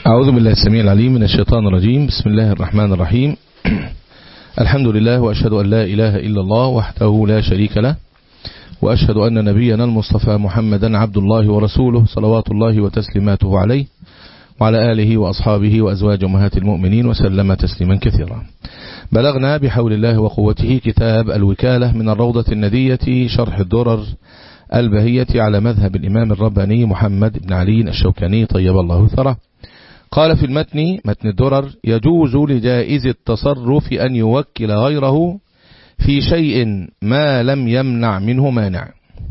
أعوذ بالله السميع العليم من الشيطان الرجيم بسم الله الرحمن الرحيم الحمد لله وأشهد أن لا إله إلا الله وحده لا شريك له وأشهد أن نبينا المصطفى محمدا عبد الله ورسوله صلوات الله وتسليماته عليه وعلى آله وأصحابه وأزواج أمهات المؤمنين وسلم تسليما كثيرا بلغنا بحول الله وقوته كتاب الوكالة من الروضة الندية شرح الدرر البهية على مذهب الإمام الرباني محمد بن علي الشوكاني طيب الله ثره قال في المتن متن الدرر يجوز لجائز التصرف أن يوكل غيره في شيء ما لم يمنع منه مانع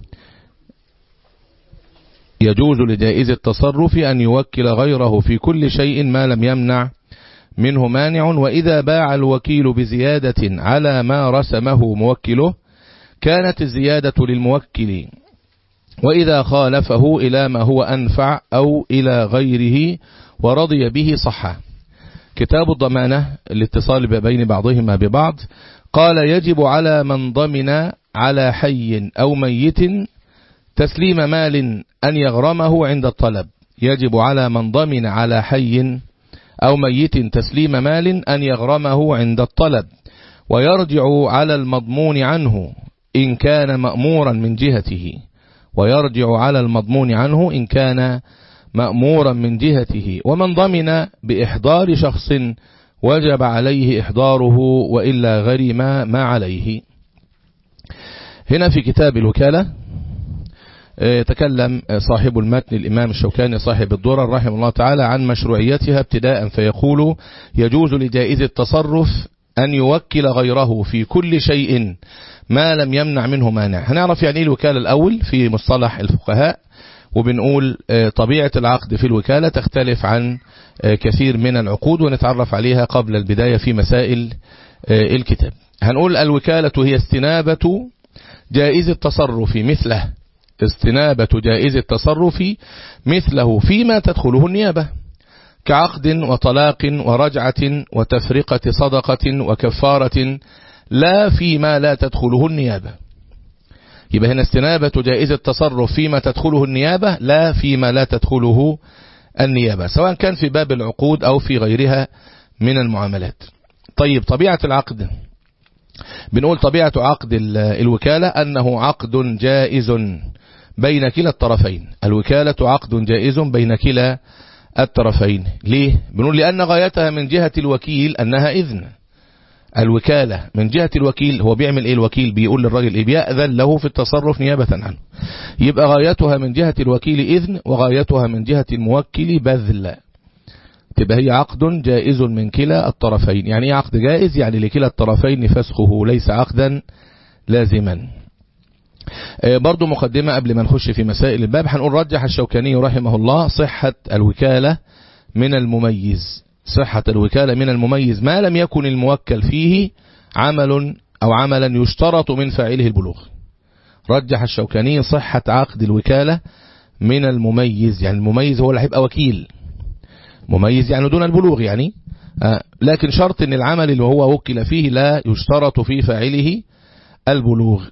يجوز لجائز التصرف أن يوكل غيره في كل شيء ما لم يمنع منه مانع وإذا باع الوكيل بزيادة على ما رسمه موكله كانت الزيادة للموكل وإذا خالفه إلى ما هو أنفع أو إلى غيره ورضي به صحة كتاب الضمانة الاتصال بين بعضهما ببعض قال يجب على من ضمن على حي أو ميت تسليم مال أن يغرمه عند الطلب يجب على من ضمن على حي أو ميت تسليم مال أن يغرمه عند الطلب ويرجع على المضمون عنه إن كان مأمورا من جهته ويرجع على المضمون عنه إن كان مأمورا من جهته ومن ضمن بإحضار شخص وجب عليه إحضاره وإلا غرم ما عليه هنا في كتاب الوكالة تكلم صاحب المتن الإمام الشوكاني صاحب الدرر رحمه الله تعالى عن مشروعيتها ابتداء فيقول يجوز لجائز التصرف أن يوكل غيره في كل شيء ما لم يمنع منه مانع هنعرف يعني ايه الوكالة الأول في مصطلح الفقهاء وبنقول طبيعة العقد في الوكالة تختلف عن كثير من العقود ونتعرف عليها قبل البداية في مسائل الكتاب هنقول الوكالة هي استنابة جائز التصرف مثله استنابة جائز التصرف مثله فيما تدخله النيابة كعقد وطلاق ورجعة وتفرقة صدقة وكفارة لا فيما لا تدخله النيابة يبقى هنا استنابة جائز التصرف فيما تدخله النيابة لا فيما لا تدخله النيابة سواء كان في باب العقود أو في غيرها من المعاملات طيب طبيعة العقد بنقول طبيعة عقد الوكالة أنه عقد جائز بين كلا الطرفين الوكالة عقد جائز بين كلا الطرفين ليه؟ بنقول لأن غايتها من جهة الوكيل أنها إذن الوكالة من جهة الوكيل هو بيعمل ايه الوكيل بيقول للراجل ايه بيأذن له في التصرف نيابة عنه يبقى غايتها من جهة الوكيل إذن وغايتها من جهة الموكل بذل تبقى هي عقد جائز من كلا الطرفين يعني ايه عقد جائز يعني لكلا الطرفين فسخه ليس عقدا لازما برضو مقدمة قبل ما نخش في مسائل الباب هنقول رجح الشوكاني رحمه الله صحة الوكالة من المميز صحة الوكالة من المميز ما لم يكن الموكل فيه عمل أو عملا يشترط من فاعله البلوغ رجح الشوكاني صحة عقد الوكالة من المميز يعني المميز هو اللي هيبقى وكيل مميز يعني دون البلوغ يعني آه لكن شرط ان العمل اللي هو وكل فيه لا يشترط في فاعله البلوغ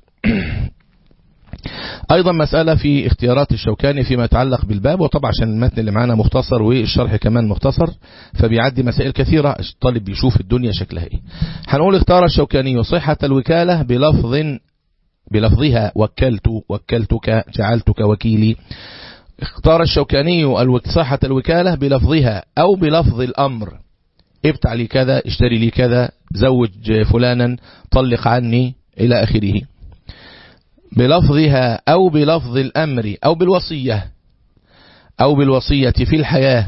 ايضا مسألة في اختيارات الشوكاني فيما يتعلق بالباب وطبعا عشان المتن اللي معانا مختصر والشرح كمان مختصر فبيعدي مسائل كثيرة الطالب بيشوف الدنيا شكلها ايه هنقول اختار الشوكاني صحة الوكالة بلفظ بلفظها وكلت وكلتك جعلتك وكيلي اختار الشوكاني صحة الوكالة بلفظها او بلفظ الامر ابتع لي كذا اشتري لي كذا زوج فلانا طلق عني الى اخره بلفظها أو بلفظ الأمر أو بالوصية أو بالوصية في الحياة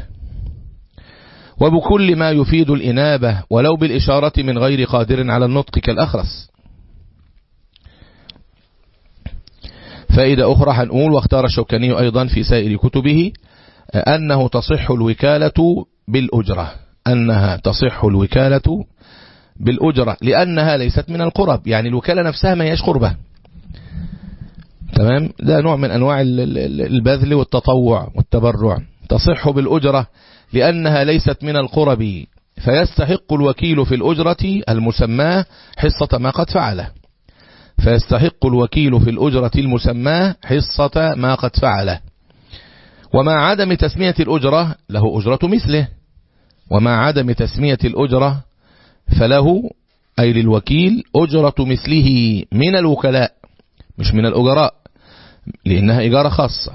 وبكل ما يفيد الإنابة ولو بالإشارة من غير قادر على النطق كالأخرس فائدة أخرى هنقول واختار الشوكاني أيضا في سائر كتبه أنه تصح الوكالة بالأجرة أنها تصح الوكالة بالأجرة لأنها ليست من القرب يعني الوكالة نفسها ما هيش قربة تمام ده نوع من أنواع البذل والتطوع والتبرع تصح بالأجرة لأنها ليست من القرب فيستحق الوكيل في الأجرة المسماه حصة ما قد فعله فيستحق الوكيل في الأجرة المسماه حصة ما قد فعله ومع عدم تسمية الأجرة له أجرة مثله ومع عدم تسمية الأجرة فله أي للوكيل أجرة مثله من الوكلاء مش من الأجراء لأنها إجارة خاصة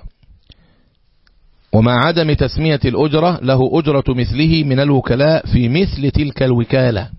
ومع عدم تسمية الأجرة له أجرة مثله من الوكلاء في مثل تلك الوكالة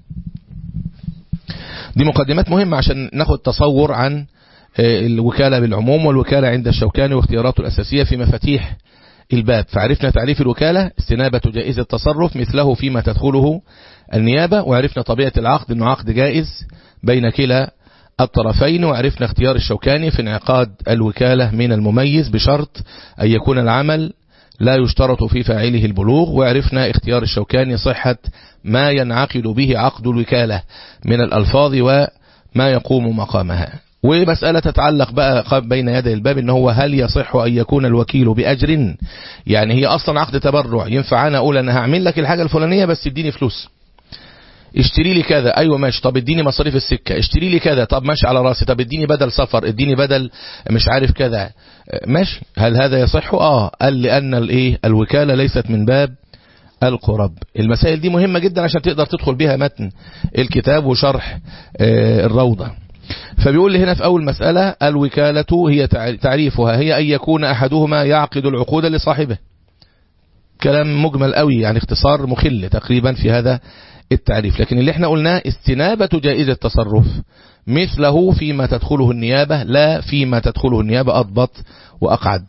دي مقدمات مهمة عشان ناخد تصور عن الوكالة بالعموم والوكالة عند الشوكاني واختياراته الأساسية في مفاتيح الباب فعرفنا تعريف الوكالة استنابة جائزة التصرف مثله فيما تدخله النيابة وعرفنا طبيعة العقد أنه عقد جائز بين كلا الطرفين وعرفنا اختيار الشوكاني في انعقاد الوكالة من المميز بشرط أن يكون العمل لا يشترط في فاعله البلوغ وعرفنا اختيار الشوكاني صحة ما ينعقد به عقد الوكالة من الألفاظ وما يقوم مقامها ومسألة تتعلق بقى بين يدي الباب ان هو هل يصح ان يكون الوكيل بأجر يعني هي اصلا عقد تبرع ينفع انا اقول انا هعمل لك الحاجة الفلانية بس اديني فلوس اشتري لي كذا ايوه ماشي طب اديني مصاريف السكة اشتري لي كذا طب ماشي على راسي طب اديني بدل سفر اديني بدل مش عارف كذا ماشي هل هذا يصح اه قال لان الايه الوكالة ليست من باب القرب المسائل دي مهمة جدا عشان تقدر تدخل بها متن الكتاب وشرح اه الروضة فبيقول لي هنا في أول مسألة الوكالة هي تعريفها هي أن يكون أحدهما يعقد العقود لصاحبه كلام مجمل قوي يعني اختصار مخل تقريبا في هذا التعريف لكن اللي احنا قلناه استنابة جائزة تصرف مثله فيما تدخله النيابة لا فيما تدخله النيابة أضبط وأقعد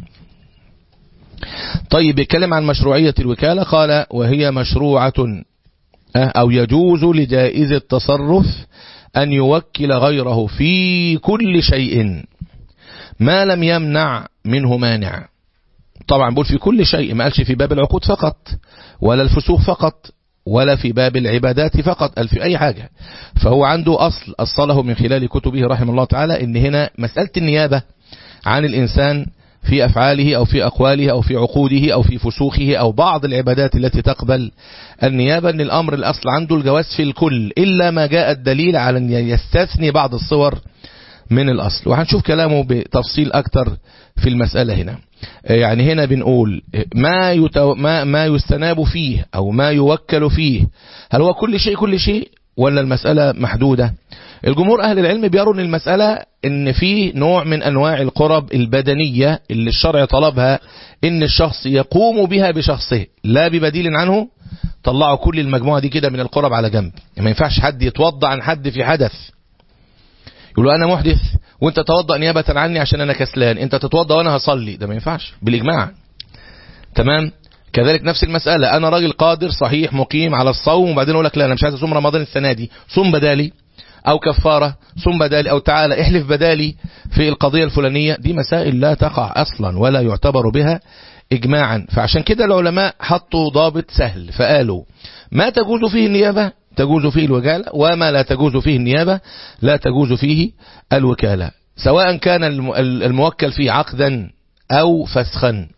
طيب بيتكلم عن مشروعية الوكالة قال وهي مشروعة أو يجوز لجائز التصرف أن يوكل غيره في كل شيء ما لم يمنع منه مانع طبعا بقول في كل شيء ما قالش في باب العقود فقط ولا الفسوق فقط ولا في باب العبادات فقط قال في أي حاجة فهو عنده أصل أصله من خلال كتبه رحمه الله تعالى إن هنا مسألة النيابة عن الإنسان في أفعاله أو في أقواله أو في عقوده أو في فسوخه أو بعض العبادات التي تقبل النيابة أن الأمر الأصل عنده الجواز في الكل إلا ما جاء الدليل على أن يستثني بعض الصور من الأصل وهنشوف كلامه بتفصيل أكتر في المسألة هنا يعني هنا بنقول ما, يتو ما, ما يستناب فيه أو ما يوكل فيه هل هو كل شيء كل شيء ولا المسألة محدودة الجمهور أهل العلم بيروا أن المسألة أن في نوع من أنواع القرب البدنية اللي الشرع طلبها أن الشخص يقوم بها بشخصه لا ببديل عنه طلعوا كل المجموعة دي كده من القرب على جنب ما ينفعش حد يتوضع عن حد في حدث يقولوا أنا محدث وانت توضأ نيابة عني عشان أنا كسلان انت تتوضأ وأنا هصلي ده ما ينفعش بالإجماع تمام كذلك نفس المسألة أنا راجل قادر صحيح مقيم على الصوم وبعدين أقول لك لا أنا مش عايز أصوم رمضان السنة دي صوم بدالي أو كفارة صوم بدالي أو تعالى احلف بدالي في القضية الفلانية دي مسائل لا تقع أصلا ولا يعتبر بها إجماعا فعشان كده العلماء حطوا ضابط سهل فقالوا ما تجوز فيه النيابة تجوز فيه الوكالة وما لا تجوز فيه النيابة لا تجوز فيه الوكالة سواء كان الموكل فيه عقدا أو فسخا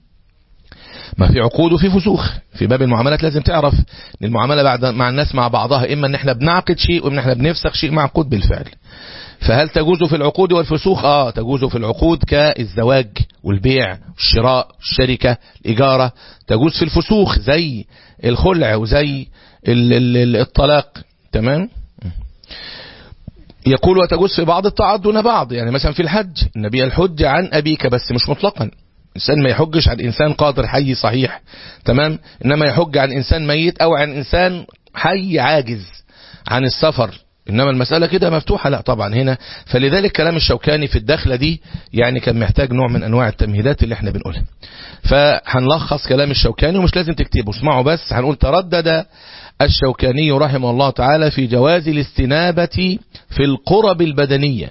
ما في عقود وفي فسوخ في باب المعاملات لازم تعرف ان المعاملة بعد مع الناس مع بعضها اما ان احنا بنعقد شيء وان احنا بنفسخ شيء معقود بالفعل فهل تجوز في العقود والفسوخ اه تجوز في العقود كالزواج والبيع والشراء الشركة الإجارة تجوز في الفسوخ زي الخلع وزي الطلاق تمام يقول وتجوز في بعض الطاعات دون بعض يعني مثلا في الحج النبي الحج عن أبيك بس مش مطلقا إنسان ما يحجش عن إنسان قادر حي صحيح تمام إنما يحج عن إنسان ميت أو عن إنسان حي عاجز عن السفر إنما المسألة كده مفتوحة لا طبعا هنا فلذلك كلام الشوكاني في الدخلة دي يعني كان محتاج نوع من أنواع التمهيدات اللي احنا بنقولها فهنلخص كلام الشوكاني ومش لازم تكتبه اسمعوا بس هنقول تردد الشوكاني رحمه الله تعالى في جواز الاستنابة في القرب البدنية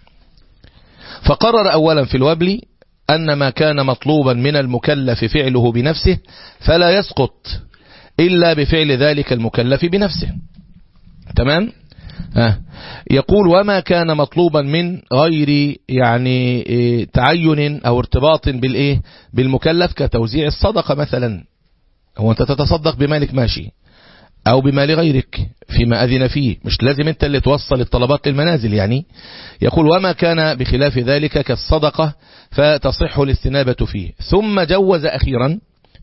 فقرر أولا في الوبل أن ما كان مطلوبا من المكلف فعله بنفسه فلا يسقط إلا بفعل ذلك المكلف بنفسه تمام آه. يقول وما كان مطلوبا من غير يعني إيه تعين أو ارتباط بالإيه بالمكلف كتوزيع الصدقة مثلا هو أنت تتصدق بمالك ماشي أو بمال غيرك فيما أذن فيه مش لازم أنت اللي توصل الطلبات للمنازل يعني يقول وما كان بخلاف ذلك كالصدقة فتصح الاستنابة فيه ثم جوز أخيرا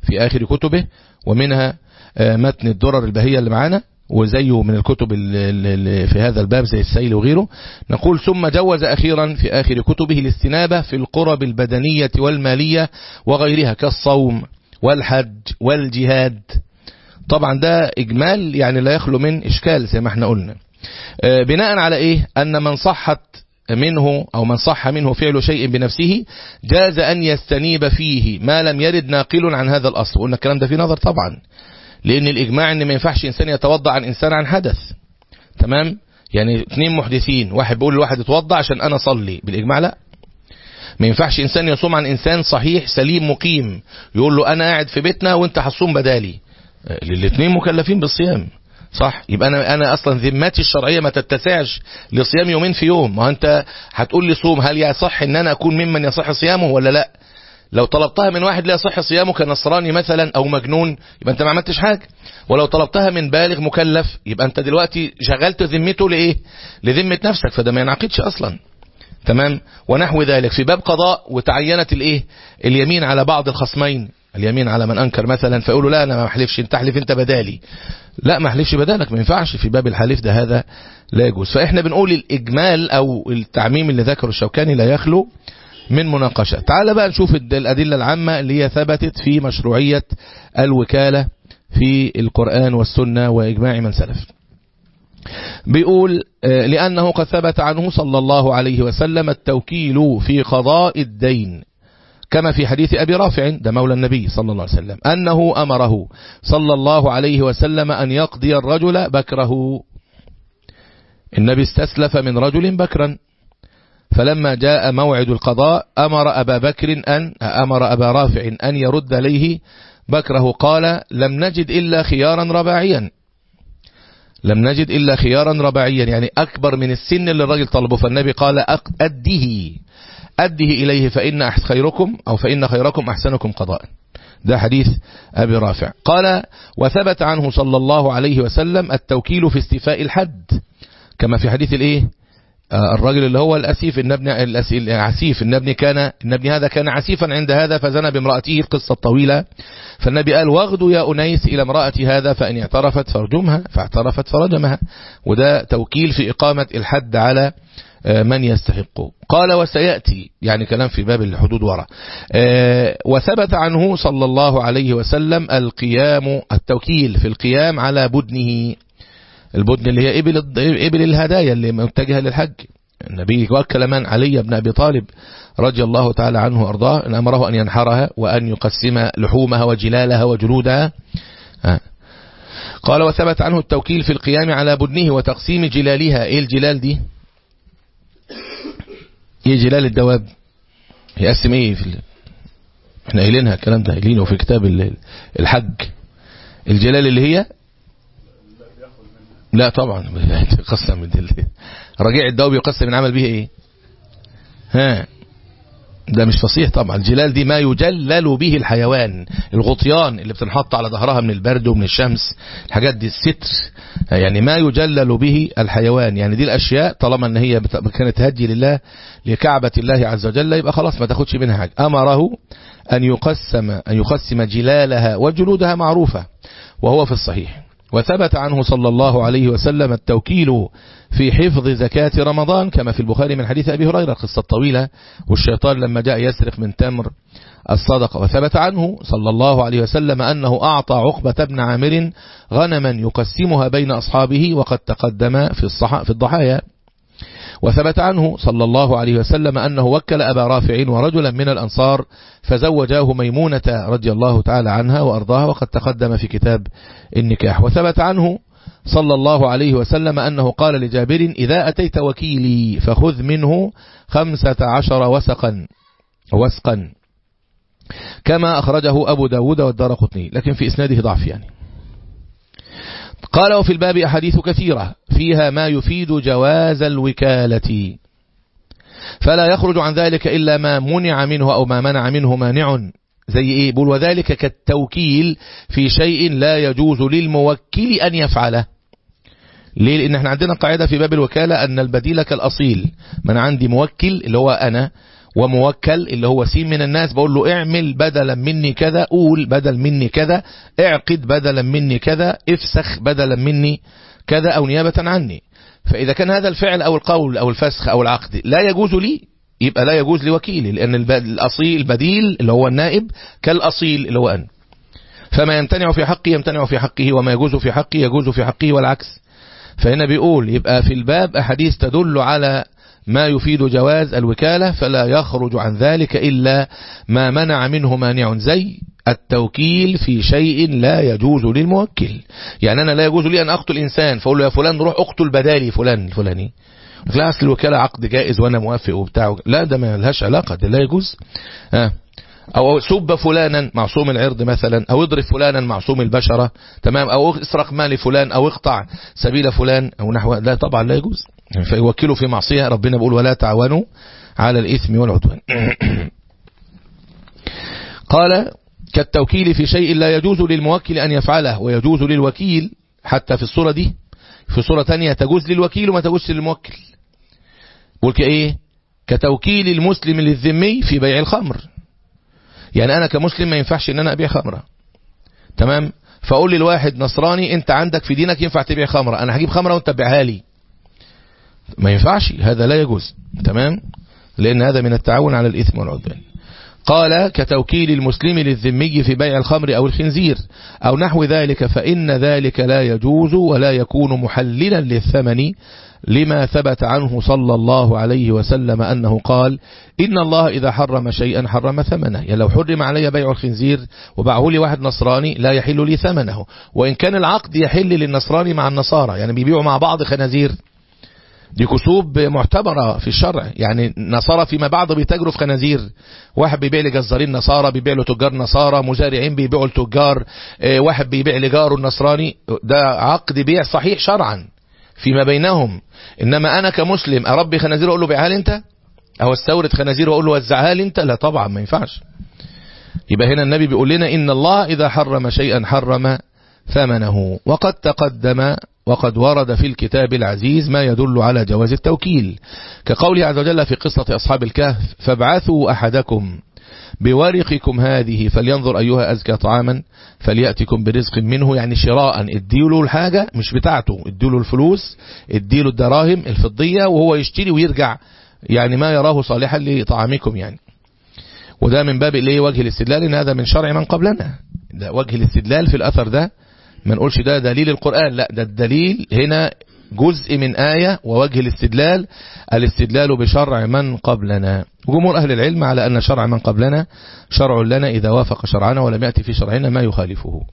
في آخر كتبه ومنها متن الدرر البهية اللي معانا وزيه من الكتب اللي في هذا الباب زي السيل وغيره نقول ثم جوز أخيرا في آخر كتبه الاستنابة في القرب البدنية والمالية وغيرها كالصوم والحج والجهاد طبعا ده إجمال يعني لا يخلو من إشكال زي ما احنا قلنا بناء على إيه أن من صحت منه أو من صح منه فعل شيء بنفسه جاز أن يستنيب فيه ما لم يرد ناقل عن هذا الأصل قلنا الكلام ده في نظر طبعا لأن الإجماع أن ما ينفعش إنسان يتوضع عن إنسان عن حدث تمام يعني اثنين محدثين واحد بيقول لواحد اتوضع عشان أنا صلي بالإجماع لا ما ينفعش إنسان يصوم عن إنسان صحيح سليم مقيم يقول له أنا قاعد في بيتنا وانت هتصوم بدالي الاثنين مكلفين بالصيام صح يبقى انا انا اصلا ذمتي الشرعيه ما تتسعش لصيام يومين في يوم ما انت هتقول لي صوم هل يصح ان انا اكون ممن يصح صيامه ولا لا لو طلبتها من واحد لا يصح صيامه كنصراني مثلا او مجنون يبقى انت ما عملتش حاجه ولو طلبتها من بالغ مكلف يبقى انت دلوقتي شغلت ذمته لايه لذمه نفسك فده ما ينعقدش اصلا تمام ونحو ذلك في باب قضاء وتعينت الايه اليمين على بعض الخصمين اليمين على من انكر مثلا فيقولوا لا انا ما احلفش انت احلف انت بدالي لا ما احلفش بدالك ما ينفعش في باب الحليف ده هذا لا يجوز فاحنا بنقول الاجمال او التعميم اللي ذكره الشوكاني لا يخلو من مناقشة تعال بقى نشوف الأدلة العامة اللي هي ثبتت في مشروعية الوكالة في القرآن والسنة وإجماع من سلف بيقول لأنه قد ثبت عنه صلى الله عليه وسلم التوكيل في قضاء الدين كما في حديث أبي رافع ده مولى النبي صلى الله عليه وسلم أنه أمره صلى الله عليه وسلم أن يقضي الرجل بكره النبي استسلف من رجل بكرا فلما جاء موعد القضاء أمر أبا بكر أن أمر أبا رافع أن يرد عليه بكره قال لم نجد إلا خيارا رباعيا لم نجد إلا خيارا رباعيا يعني أكبر من السن اللي الراجل طلبه فالنبي قال أده أده إليه فإن خيركم أو فإن خيركم أحسنكم قضاء ده حديث أبي رافع قال وثبت عنه صلى الله عليه وسلم التوكيل في استيفاء الحد كما في حديث الايه الرجل اللي هو الأسيف النبن العسيف النبن كان النبن هذا كان عسيفا عند هذا فزنى بامرأته القصة الطويلة فالنبي قال واغدوا يا أنيس إلى امرأة هذا فإن اعترفت فرجمها فاعترفت فرجمها وده توكيل في إقامة الحد على من يستحقه قال وسيأتي يعني كلام في باب الحدود وراء وثبت عنه صلى الله عليه وسلم القيام التوكيل في القيام على بدنه البدن اللي هي إبل, إبل الهدايا اللي متجهة للحج النبي وكل من علي بن أبي طالب رضي الله تعالى عنه وأرضاه أن أمره أن ينحرها وأن يقسم لحومها وجلالها وجلودها قال وثبت عنه التوكيل في القيام على بدنه وتقسيم جلالها إيه الجلال دي إيه جلال الدواب يقسم إيه في ال... احنا قايلينها الكلام ده قايلينه في كتاب الحج الجلال اللي هي لا طبعا يقسم من رجيع الدواب يقسم من عمل به ايه ها ده مش فصيح طبعا الجلال دي ما يجلل به الحيوان الغطيان اللي بتنحط على ظهرها من البرد ومن الشمس الحاجات دي الستر يعني ما يجلل به الحيوان يعني دي الأشياء طالما ان هي كانت هدي لله لكعبة الله عز وجل يبقى خلاص ما تاخدش منها حاجة أمره أن يقسم أن يقسم جلالها وجلودها معروفة وهو في الصحيح وثبت عنه صلى الله عليه وسلم التوكيل في حفظ زكاة رمضان كما في البخاري من حديث أبي هريرة قصة طويلة والشيطان لما جاء يسرق من تمر الصدقة وثبت عنه صلى الله عليه وسلم أنه أعطى عقبة بن عامر غنما يقسمها بين أصحابه وقد تقدم في, الصح... في الضحايا وثبت عنه صلى الله عليه وسلم أنه وكل أبا رافع ورجلا من الأنصار فزوجاه ميمونة رضي الله تعالى عنها وأرضاها وقد تقدم في كتاب النكاح وثبت عنه صلى الله عليه وسلم أنه قال لجابر إذا أتيت وكيلي فخذ منه خمسة عشر وسقا وسقا كما أخرجه أبو داود والدار قطني لكن في إسناده ضعف يعني قال وفي الباب أحاديث كثيرة فيها ما يفيد جواز الوكالة فلا يخرج عن ذلك إلا ما منع منه أو ما منع منه مانع زي إيه بول وذلك كالتوكيل في شيء لا يجوز للموكل أن يفعله ليه لأن احنا عندنا قاعدة في باب الوكالة أن البديل كالأصيل من عندي موكل اللي هو أنا وموكل اللي هو سين من الناس بقول له اعمل بدلا مني كذا قول بدل مني كذا اعقد بدلا مني كذا افسخ بدلا مني كذا أو نيابة عني فإذا كان هذا الفعل أو القول أو الفسخ أو العقد لا يجوز لي يبقى لا يجوز لوكيلي لأن الأصيل البديل اللي هو النائب كالأصيل اللي هو أن فما يمتنع في حقه يمتنع في حقه وما يجوز في حقه يجوز في حقه والعكس فهنا بيقول يبقى في الباب أحاديث تدل على ما يفيد جواز الوكالة فلا يخرج عن ذلك إلا ما منع منه مانع زي التوكيل في شيء لا يجوز للموكل يعني أنا لا يجوز لي أن أقتل إنسان فأقول له يا فلان روح أقتل بدالي فلان الفلاني لا أصل الوكالة عقد جائز وأنا موافق وبتاع لا ده ما لهاش علاقة ده لا يجوز آه. أو سب فلانا معصوم العرض مثلا أو اضرب فلانا معصوم البشرة تمام أو اسرق مال فلان أو اقطع سبيل فلان أو نحو لا طبعا لا يجوز فيوكلوا في معصية ربنا بيقول ولا تعاونوا على الإثم والعدوان قال كالتوكيل في شيء لا يجوز للموكل أن يفعله ويجوز للوكيل حتى في الصورة دي في صورة تانية تجوز للوكيل وما تجوز للموكل بقول كإيه كتوكيل المسلم للذمي في بيع الخمر يعني أنا كمسلم ما ينفعش إن أنا أبيع خمرة تمام فأقول للواحد نصراني أنت عندك في دينك ينفع تبيع خمرة أنا هجيب خمرة وأنت تبيعها لي ما ينفعش هذا لا يجوز تمام لأن هذا من التعاون على الإثم والعدوان قال كتوكيل المسلم للذمي في بيع الخمر أو الخنزير أو نحو ذلك فإن ذلك لا يجوز ولا يكون محللا للثمن لما ثبت عنه صلى الله عليه وسلم أنه قال إن الله إذا حرم شيئا حرم ثمنه يعني لو حرم علي بيع الخنزير وباعه لي واحد نصراني لا يحل لي ثمنه وإن كان العقد يحل للنصراني مع النصارى يعني بيبيعوا مع بعض خنازير دي كسوب معتبرة في الشرع يعني نصارى فيما بعد بيتاجروا في خنازير واحد بيبيع لجزارين نصارى بيبيع له تجار نصارى مزارعين بيبيعوا لتجار واحد بيبيع لجاره النصراني ده عقد بيع صحيح شرعا فيما بينهم إنما أنا كمسلم أربي خنازير أقول له بيعها لي أنت أو استورد خنازير وأقول له وزعها لي أنت لا طبعا ما ينفعش يبقى هنا النبي بيقول لنا إن الله إذا حرم شيئا حرم ثمنه وقد تقدم وقد ورد في الكتاب العزيز ما يدل على جواز التوكيل كقوله عز وجل في قصة أصحاب الكهف فابعثوا أحدكم بورقكم هذه فلينظر أيها أزكى طعاما فليأتكم برزق منه يعني شراء اديله الحاجة مش بتاعته اديله الفلوس اديله الدراهم الفضية وهو يشتري ويرجع يعني ما يراه صالحا لطعامكم يعني وده من باب الايه وجه الاستدلال ان هذا من شرع من قبلنا ده وجه الاستدلال في الأثر ده ما نقولش ده دليل القرآن لا ده الدليل هنا جزء من آية ووجه الاستدلال الاستدلال بشرع من قبلنا جمهور أهل العلم على أن شرع من قبلنا شرع لنا إذا وافق شرعنا ولم يأتي في شرعنا ما يخالفه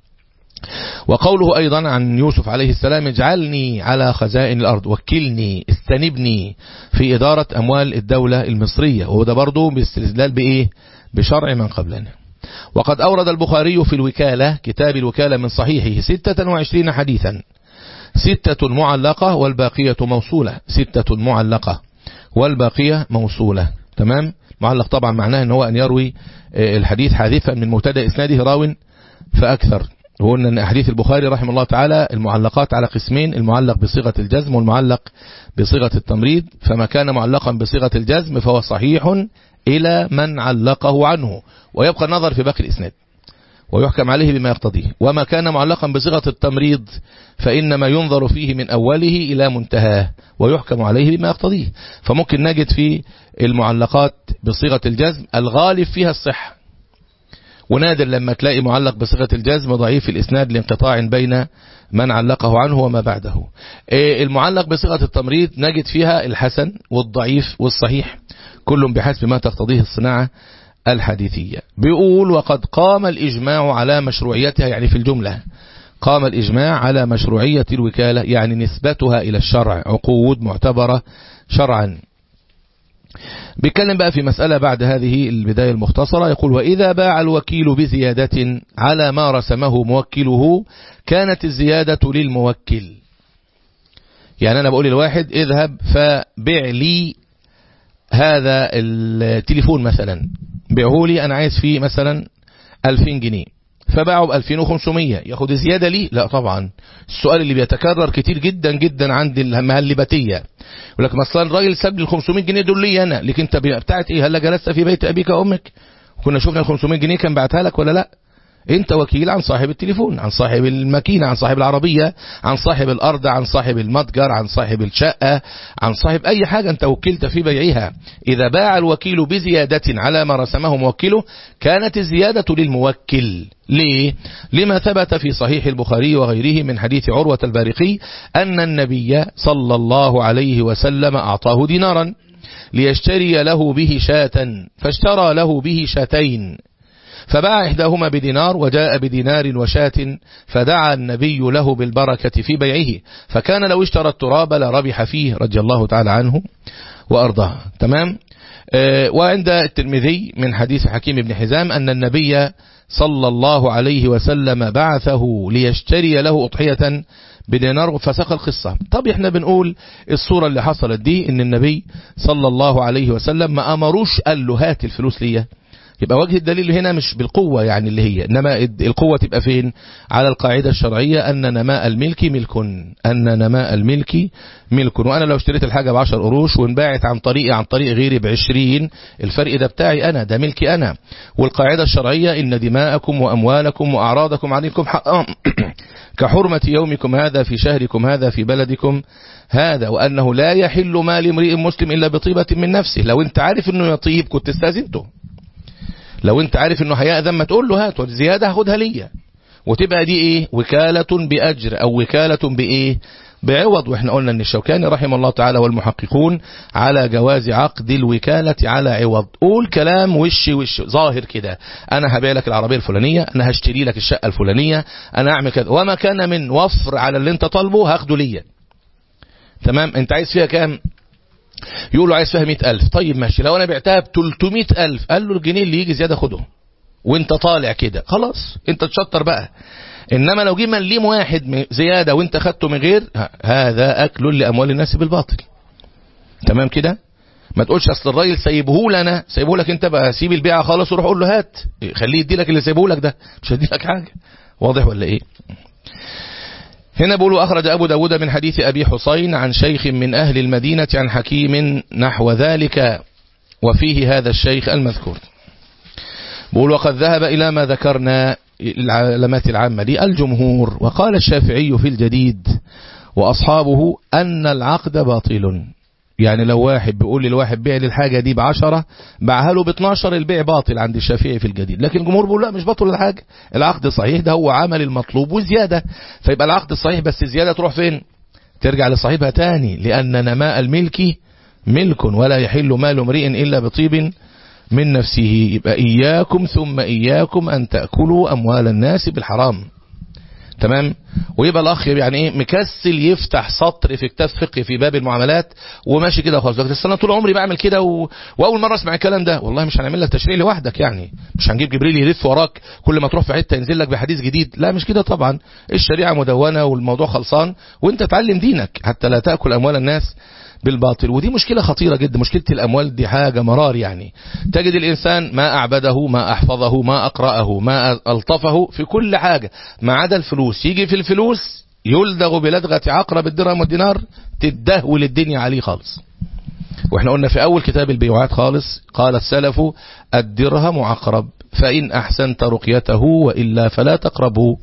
وقوله أيضا عن يوسف عليه السلام اجعلني على خزائن الأرض وكلني استنبني في إدارة أموال الدولة المصرية وده برضه باستدلال بإيه بشرع من قبلنا وقد أورد البخاري في الوكالة كتاب الوكالة من صحيحه 26 حديثا ستة معلقة والباقية موصولة ستة معلقة والباقية موصولة تمام معلق طبعا معناه ان هو ان يروي الحديث حادثا من مبتدا اسناده راو فاكثر وقلنا ان احاديث البخاري رحمه الله تعالى المعلقات على قسمين المعلق بصيغة الجزم والمعلق بصيغة التمريض فما كان معلقا بصيغة الجزم فهو صحيح إلى من علقه عنه ويبقى النظر في باقي الإسناد ويحكم عليه بما يقتضيه وما كان معلقا بصيغة التمريض فإنما ينظر فيه من أوله إلى منتهاه ويحكم عليه بما يقتضيه فممكن نجد في المعلقات بصيغة الجزم الغالب فيها الصحة ونادر لما تلاقي معلق بصيغة الجزم ضعيف الإسناد لانقطاع بين من علقه عنه وما بعده المعلق بصيغة التمريض نجد فيها الحسن والضعيف والصحيح كل بحسب ما تقتضيه الصناعة الحديثية بيقول وقد قام الإجماع على مشروعيتها يعني في الجملة قام الإجماع على مشروعية الوكالة يعني نسبتها إلى الشرع عقود معتبرة شرعا بيتكلم بقى في مسألة بعد هذه البداية المختصرة يقول وإذا باع الوكيل بزيادة على ما رسمه موكله كانت الزيادة للموكل يعني أنا بقول للواحد اذهب فبيع لي هذا التليفون مثلا بيعه لي أنا عايز فيه مثلا 2000 جنيه فباعوا ب 2500 ياخد زيادة ليه لا طبعا السؤال اللي بيتكرر كتير جدا جدا عند المهلبتية يقول لك مثلا الراجل ساب لي ال 500 جنيه دول لي انا لك انت بتاعت ايه هلا جلست في بيت ابيك وامك كنا شفنا ال 500 جنيه كان بعتها لك ولا لا انت وكيل عن صاحب التليفون عن صاحب الماكينة عن صاحب العربية عن صاحب الارض عن صاحب المتجر عن صاحب الشقة عن صاحب اي حاجة انت وكلت في بيعها اذا باع الوكيل بزيادة على ما رسمه موكله كانت الزيادة للموكل ليه؟ لما ثبت في صحيح البخاري وغيره من حديث عروة البارقي أن النبي صلى الله عليه وسلم أعطاه دينارا ليشتري له به شاة فاشترى له به شاتين فباع إحداهما بدينار وجاء بدينار وشاة فدعا النبي له بالبركة في بيعه فكان لو اشترى التراب لربح فيه رضي الله تعالى عنه وأرضاه تمام آه وعند الترمذي من حديث حكيم بن حزام أن النبي صلى الله عليه وسلم بعثه ليشتري له أضحية بدينار فساق القصة طب احنا بنقول الصورة اللي حصلت دي ان النبي صلى الله عليه وسلم ما امروش قال له هات الفلوس ليه يبقى وجه الدليل هنا مش بالقوة يعني اللي هي إنما القوة تبقى فين على القاعدة الشرعية أن نماء الملك ملك أن نماء الملك ملك وأنا لو اشتريت الحاجة بعشر قروش وانباعت عن طريقي عن طريق غيري بعشرين الفرق ده بتاعي أنا ده ملكي أنا والقاعدة الشرعية إن دماءكم وأموالكم وأعراضكم عليكم حق كحرمة يومكم هذا في شهركم هذا في بلدكم هذا وأنه لا يحل مال امرئ مسلم إلا بطيبة من نفسه لو انت عارف انه يطيب كنت استاذنته لو انت عارف انه هيأذن ما تقول له هات والزيادة هاخدها ليا وتبقى دي ايه وكالة بأجر او وكالة بايه بعوض واحنا قلنا ان الشوكاني رحمه الله تعالى والمحققون على جواز عقد الوكالة على عوض قول كلام وش وش ظاهر كده انا هبيع لك العربية الفلانية انا هشتري لك الشقة الفلانية انا اعمل كذا وما كان من وفر على اللي انت طالبه هاخده ليا تمام انت عايز فيها كام يقول له عايز فيها 100000 طيب ماشي لو انا بعتها ب 300000 قال له الجنيه اللي يجي زياده خده وانت طالع كده خلاص انت تشطر بقى انما لو جه مليم واحد زياده وانت خدته من غير هذا اكل لاموال الناس بالباطل تمام كده ما تقولش اصل الراجل سايبه لنا سايبه لك انت بقى سيب البيعه خالص وروح قول له هات خليه يدي لك اللي سايبه لك ده مش هيدي لك حاجه واضح ولا ايه هنا بيقولوا أخرج أبو داود من حديث أبي حسين عن شيخ من أهل المدينة عن حكيم نحو ذلك وفيه هذا الشيخ المذكور بيقول وقد ذهب إلى ما ذكرنا العلامات العامة دي الجمهور وقال الشافعي في الجديد وأصحابه أن العقد باطل يعني لو واحد بيقول للواحد بيع لي الحاجة دي بعشرة باعها له ب 12 البيع باطل عند الشافعي في الجديد لكن الجمهور بيقول لا مش باطل الحاجة العقد صحيح ده هو عمل المطلوب وزيادة فيبقى العقد صحيح بس الزيادة تروح فين ترجع لصاحبها تاني لأن نماء الملك ملك ولا يحل مال امرئ إلا بطيب من نفسه يبقى إياكم ثم إياكم أن تأكلوا أموال الناس بالحرام تمام ويبقى الاخ يعني ايه مكسل يفتح سطر في كتاب فقه في باب المعاملات وماشي كده خلاص لكن انا طول عمري بعمل كده و... واول مره اسمع الكلام ده والله مش هنعمل لك تشريع لوحدك يعني مش هنجيب جبريل يلف وراك كل ما تروح في حته ينزل لك بحديث جديد لا مش كده طبعا الشريعه مدونه والموضوع خلصان وانت تعلم دينك حتى لا تاكل اموال الناس بالباطل ودي مشكلة خطيرة جدا مشكلة الأموال دي حاجة مرار يعني تجد الإنسان ما أعبده ما أحفظه ما أقرأه ما ألطفه في كل حاجة ما عدا الفلوس يجي في الفلوس يلدغ بلدغة عقرب الدرهم والدينار تدهول الدنيا عليه خالص واحنا قلنا في أول كتاب البيوعات خالص قال السلف الدرهم عقرب فإن أحسنت رقيته وإلا فلا تقربه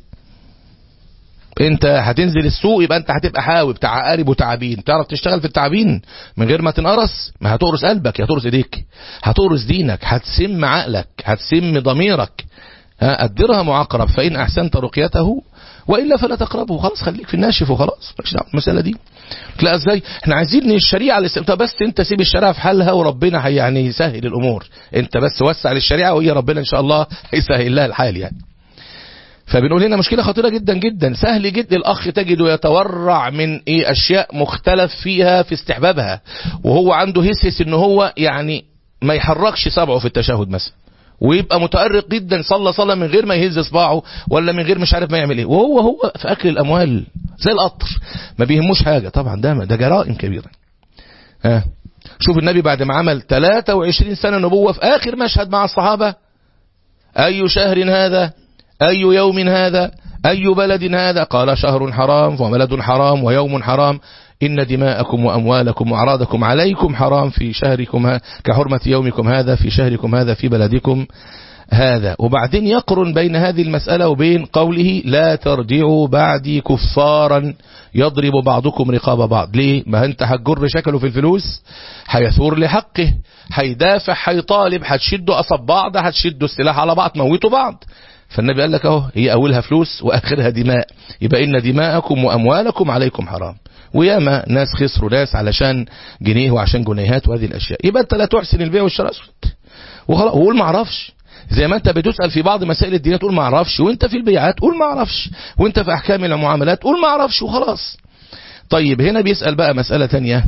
انت هتنزل السوق يبقى انت هتبقى حاوي بتاع عقارب وتعابين تعرف تشتغل في التعابين من غير ما تنقرص ما هتقرص قلبك هتقرص ايديك هتقرص دينك هتسم عقلك هتسم ضميرك الدرهم عقرب فإن أحسنت رقيته وإلا فلا تقربه خلاص خليك في الناشف وخلاص مش دعوه المسألة دي لا ازاي احنا عايزين الشريعة الاستمتاع بس انت سيب الشريعة في حالها وربنا هي يعني يسهل الأمور انت بس وسع للشريعة وهي ربنا ان شاء الله هيسهل لها الحال يعني فبنقول هنا مشكلة خطيرة جدا جدا سهل جدا الأخ تجده يتورع من إيه أشياء مختلف فيها في استحبابها وهو عنده هسهس إن هو يعني ما يحركش صبعه في التشهد مثلا ويبقى متأرق جدا صلى صلى من غير ما يهز صباعه ولا من غير مش عارف ما يعمل ايه وهو هو في أكل الأموال زي القطر ما بيهموش حاجة طبعا ده ده جرائم كبيرة ها شوف النبي بعد ما عمل 23 سنة نبوة في آخر مشهد مع الصحابة أي شهر هذا أي يوم هذا أي بلد هذا قال شهر حرام وبلد حرام ويوم حرام إن دماءكم وأموالكم وأعراضكم عليكم حرام في شهركم كحرمة يومكم هذا في شهركم هذا في بلدكم هذا وبعدين يقرن بين هذه المسألة وبين قوله لا ترجعوا بعدي كفارا يضرب بعضكم رقاب بعض ليه ما انت هتجر شكله في الفلوس هيثور لحقه هيدافع هيطالب هتشدوا قصب بعض هتشدوا السلاح على بعض موتوا بعض فالنبي قال لك اهو هي اولها فلوس واخرها دماء يبقى ان دماءكم واموالكم عليكم حرام وياما ناس خسروا ناس علشان جنيه وعشان جنيهات وهذه الاشياء يبقى انت لا تحسن البيع والشراء وخلاص وقول ما اعرفش زي ما انت بتسأل في بعض مسائل الدين تقول ما اعرفش وانت في البيعات قول ما اعرفش وانت في احكام المعاملات قول ما اعرفش وخلاص طيب هنا بيسأل بقى مسألة تانية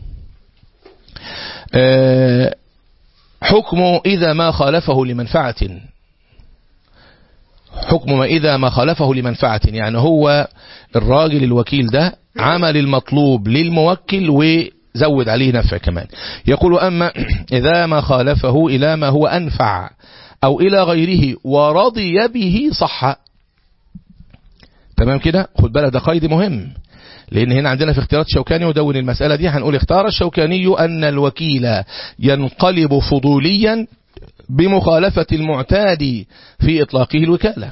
أه حكمه إذا ما خالفه لمنفعة حكم ما إذا ما خالفه لمنفعة يعني هو الراجل الوكيل ده عمل المطلوب للموكل وزود عليه نفع كمان يقول أما إذا ما خالفه إلى ما هو أنفع أو إلى غيره ورضي به صح تمام كده خد بالك ده قيد مهم لأن هنا عندنا في اختيارات شوكاني ودون المسألة دي هنقول اختار الشوكاني أن الوكيل ينقلب فضوليا بمخالفة المعتاد في إطلاقه الوكالة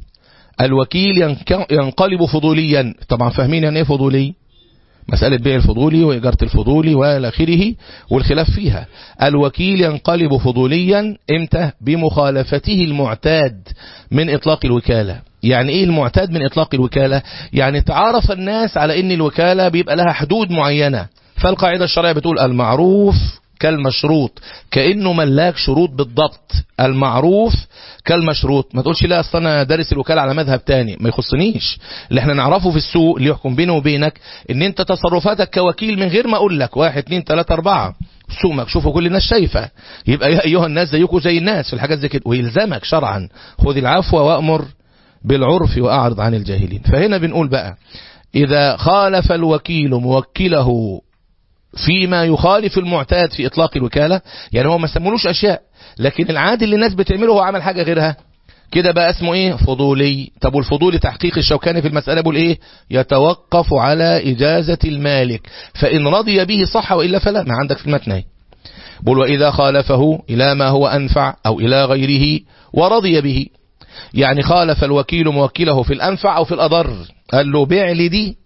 الوكيل ينقلب فضوليا طبعا فاهمين يعني ايه فضولي مسألة بيع الفضولي وإجارة الفضولي وإلى آخره والخلاف فيها الوكيل ينقلب فضوليا امتى بمخالفته المعتاد من إطلاق الوكالة يعني ايه المعتاد من إطلاق الوكالة يعني تعارف الناس على ان الوكالة بيبقى لها حدود معينة فالقاعدة الشرعية بتقول المعروف كالمشروط كأنه ملاك شروط بالضبط المعروف كالمشروط ما تقولش لا اصل انا دارس الوكالة على مذهب تاني ما يخصنيش اللي احنا نعرفه في السوق اللي يحكم بينه وبينك ان انت تصرفاتك كوكيل من غير ما اقول لك واحد اتنين تلاتة اربعة السوق مكشوفه كل الناس شايفة يبقى يا ايها الناس زيكم زي الناس في الحاجات زي كده ويلزمك شرعا خذ العفو وامر بالعرف واعرض عن الجاهلين فهنا بنقول بقى اذا خالف الوكيل موكله فيما يخالف المعتاد في إطلاق الوكالة يعني هو ما سمولوش أشياء لكن العادي اللي الناس بتعمله هو عمل حاجة غيرها كده بقى اسمه ايه فضولي طب والفضولي تحقيق الشوكاني في المسألة بيقول ايه يتوقف على إجازة المالك فإن رضي به صح وإلا فلا ما عندك في المتن بقول وإذا خالفه إلى ما هو أنفع أو إلى غيره ورضي به يعني خالف الوكيل موكله في الأنفع أو في الأضر قال له بيع لي دي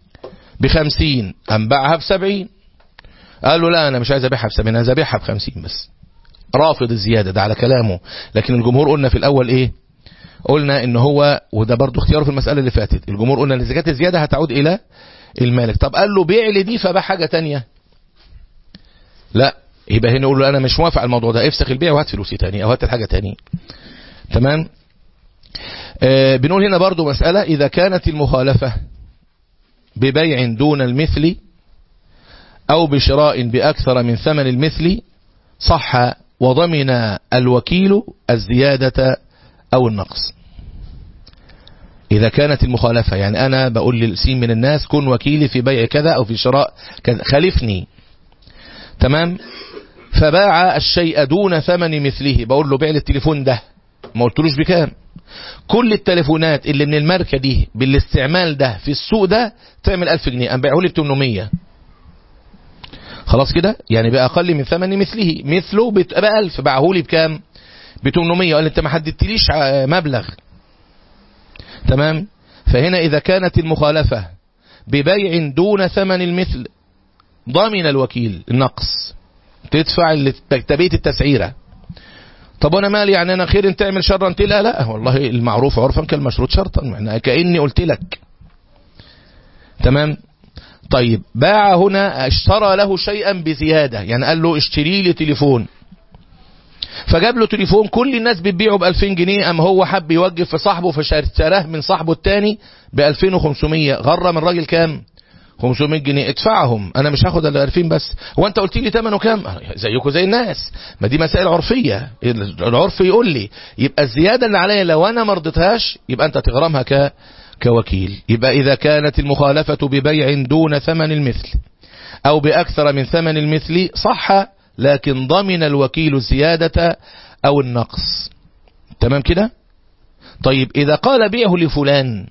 بخمسين أنبعها بسبعين قال له لا أنا مش عايز أبيعها بسبعين أنا عايز أبيعها بخمسين بس رافض الزيادة ده على كلامه لكن الجمهور قلنا في الأول إيه قلنا إن هو وده برضو اختياره في المسألة اللي فاتت الجمهور قلنا إن زكاة الزيادة هتعود إلى المالك طب قال له بيع لي دي فباع حاجة تانية لا يبقى هنا يقول له أنا مش موافق على الموضوع ده افسخ البيع وهات فلوسي تاني أو هات الحاجة تاني تمام آه بنقول هنا برضو مسألة إذا كانت المخالفة ببيع دون المثل أو بشراء بأكثر من ثمن المثل صح وضمن الوكيل الزيادة أو النقص إذا كانت المخالفة يعني أنا بقول للسين من الناس كن وكيلي في بيع كذا أو في شراء كذا خالفني تمام فباع الشيء دون ثمن مثله بقول له بيع لي التليفون ده ما قلتلوش بكام كل التليفونات اللي من الماركة دي بالاستعمال ده في السوق ده تعمل 1000 جنيه أنا بيعه لي ب 800 خلاص كده يعني بأقل من ثمن مثله مثله بقى 1000 باعه لي بكام ب 800 قال انت ما حددتليش مبلغ تمام فهنا إذا كانت المخالفة ببيع دون ثمن المثل ضامن الوكيل النقص تدفع تبيت التسعيرة طب وانا مالي يعني انا خير انت تعمل شرا انت لا لا والله المعروف عرفا كالمشروط شرطا معنى كأني قلت لك تمام طيب باع هنا اشترى له شيئا بزيادة يعني قال له اشتري لي تليفون فجاب له تليفون كل الناس بتبيعه ب 2000 جنيه اما هو حب يوجه في صاحبه فاشتراه من صاحبه التاني ب 2500 غرم الراجل كام 500 جنيه ادفعهم انا مش هاخد الا 2000 بس هو انت قلت لي ثمنه كام زيكم زي الناس ما دي مسائل عرفيه العرف يقول لي يبقى الزياده اللي عليا لو انا ما رضيتهاش يبقى انت تغرمها ك كوكيل يبقى اذا كانت المخالفه ببيع دون ثمن المثل او باكثر من ثمن المثل صح لكن ضمن الوكيل الزياده او النقص تمام كده طيب إذا قال بيعه لفلان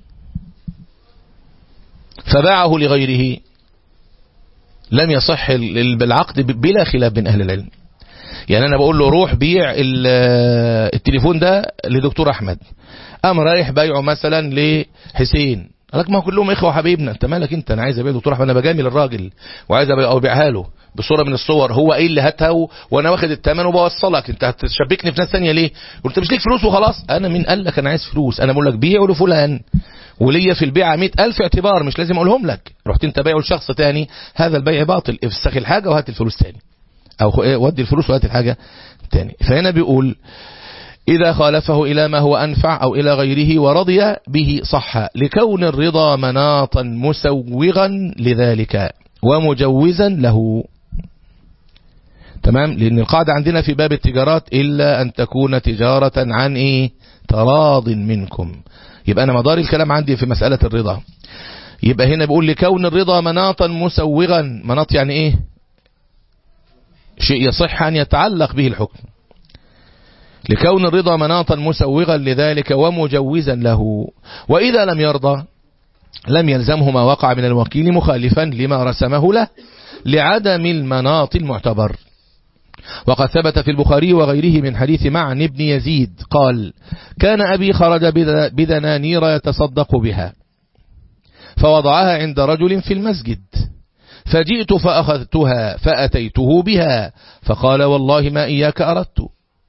فباعه لغيره لم يصح العقد بلا خلاف بين أهل العلم يعني أنا بقول له روح بيع التليفون ده لدكتور أحمد قام رايح بايعه مثلا لحسين قال لك ما كلهم إخوة حبيبنا أنت مالك أنت أنا عايز أبيع دكتور أحمد أنا بجامل الراجل وعايز أبيعها له بصورة من الصور هو ايه اللي هاتها و... وانا واخد الثمن وبوصلك انت هتشبكني في ناس ثانيه ليه قلت مش ليك فلوس وخلاص انا مين قال لك انا عايز فلوس انا بقول لك بيعه لفلان وليا في البيعة مئة ألف اعتبار مش لازم أقولهم لك رحت انت بايعه لشخص تاني هذا البيع باطل افسخ الحاجة وهات الفلوس تاني أو ودي الفلوس وهات الحاجة تاني فهنا بيقول إذا خالفه إلى ما هو أنفع أو إلى غيره ورضي به صح لكون الرضا مناطا مسوغا لذلك ومجوزا له تمام لأن القاعدة عندنا في باب التجارات إلا أن تكون تجارة عن إيه تراض منكم يبقى أنا مدار الكلام عندي في مسألة الرضا يبقى هنا بيقول لكون الرضا مناطا مسوغا مناط يعني إيه شيء يصح أن يتعلق به الحكم لكون الرضا مناطا مسوغا لذلك ومجوزا له وإذا لم يرضى لم يلزمه ما وقع من الوكيل مخالفا لما رسمه له لعدم المناط المعتبر وقد ثبت في البخاري وغيره من حديث معن بن يزيد قال كان أبي خرج بدنانير يتصدق بها فوضعها عند رجل في المسجد فجئت فأخذتها فأتيته بها فقال والله ما إياك أردت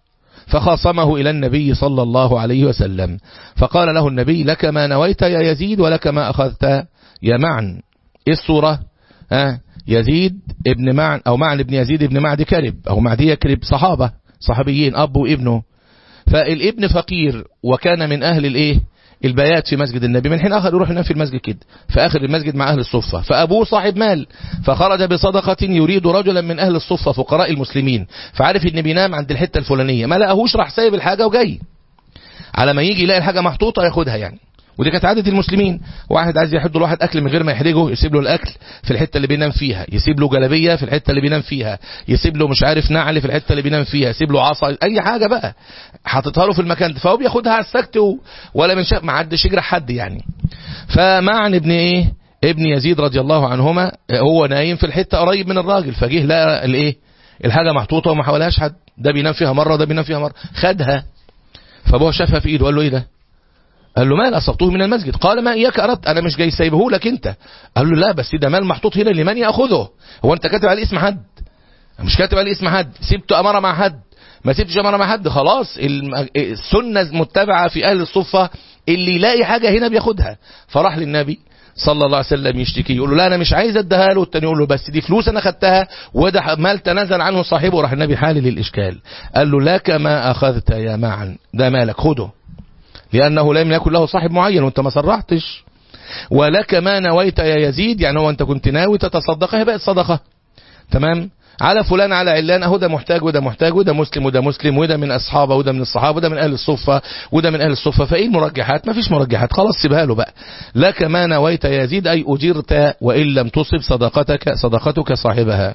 فخاصمه إلى النبي صلى الله عليه وسلم فقال له النبي لك ما نويت يا يزيد ولك ما أخذت يا معن إيه الصورة ها يزيد ابن معن أو معن ابن يزيد ابن معد كرب أو معدي يكرب صحابة صحابيين أب وابنه فالابن فقير وكان من أهل الإيه البيات في مسجد النبي من حين آخر يروح ينام في المسجد كده في آخر المسجد مع أهل الصفة فأبوه صاحب مال فخرج بصدقة يريد رجلا من أهل الصفة فقراء المسلمين فعارف إن بينام عند الحتة الفلانية ما لقاهوش راح سايب الحاجة وجاي على ما يجي يلاقي الحاجة محطوطة ياخدها يعني ودي كانت عادة المسلمين واحد عايز يحد الواحد أكل من غير ما يحرجه يسيب له الأكل في الحتة اللي بينام فيها يسيب له جلبية في الحتة اللي بينام فيها يسيب له مش عارف نعل في الحتة اللي بينام فيها يسيب له عصا أي حاجة بقى حاططها له في المكان ده فهو بياخدها على السكت و... ولا من شاف ما عدش يجرح حد يعني فمعن ابن ايه ابن يزيد رضي الله عنهما هو نايم في الحتة قريب من الراجل فجه لقى الايه الحاجة محطوطة وما حولهاش حد ده بينام فيها مرة وده بينام فيها مرة خدها فابوه شافها في ايده قال له ايه ده قال له مال أصبته من المسجد قال ما إياك أردت أنا مش جاي سايبه لك أنت قال له لا بس ده مال محطوط هنا لمن يأخذه هو أنت كاتب عليه اسم حد مش كاتب عليه اسم حد سبت أمارة مع حد ما سبتش أمارة مع حد خلاص السنة متبعة في أهل الصفة اللي يلاقي حاجة هنا بياخدها فراح للنبي صلى الله عليه وسلم يشتكي يقول له لا انا مش عايز اديها له التاني يقول له بس دي فلوس انا خدتها وده مال تنازل عنه صاحبه راح النبي حالل الاشكال قال له لك ما اخذت يا معا ده مالك خده لأنه لم يكن له صاحب معين وانت ما صرحتش ولك ما نويت يا يزيد يعني هو انت كنت ناوي تتصدق هي بقت صدقة تمام على فلان على علان اهو ده محتاج وده محتاج وده مسلم وده مسلم وده من اصحابه وده من الصحابه وده من اهل الصفه وده من اهل الصفه فايه المرجحات ما فيش مرجحات خلاص سيبها له بقى لك ما نويت يا يزيد اي اجرت وان لم تصب صدقتك صدقتك صاحبها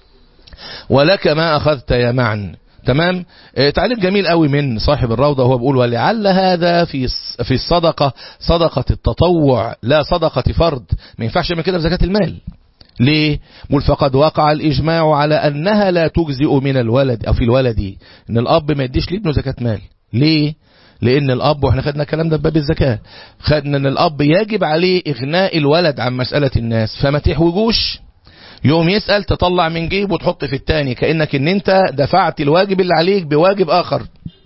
ولك ما اخذت يا معن تمام تعليق جميل قوي من صاحب الروضة وهو بيقول ولعل هذا في في الصدقة صدقة التطوع لا صدقة فرض ما ينفعش من كده في زكاة المال ليه؟ بل فقد وقع الإجماع على أنها لا تجزئ من الولد أو في الولد إن الأب ما يديش لابنه زكاة مال ليه؟ لأن الأب وإحنا خدنا الكلام ده بباب الزكاة خدنا أن الأب يجب عليه إغناء الولد عن مسألة الناس فما تحوجوش يوم يسأل تطلع من جيب وتحط في التاني كأنك ان انت دفعت الواجب اللي عليك بواجب اخر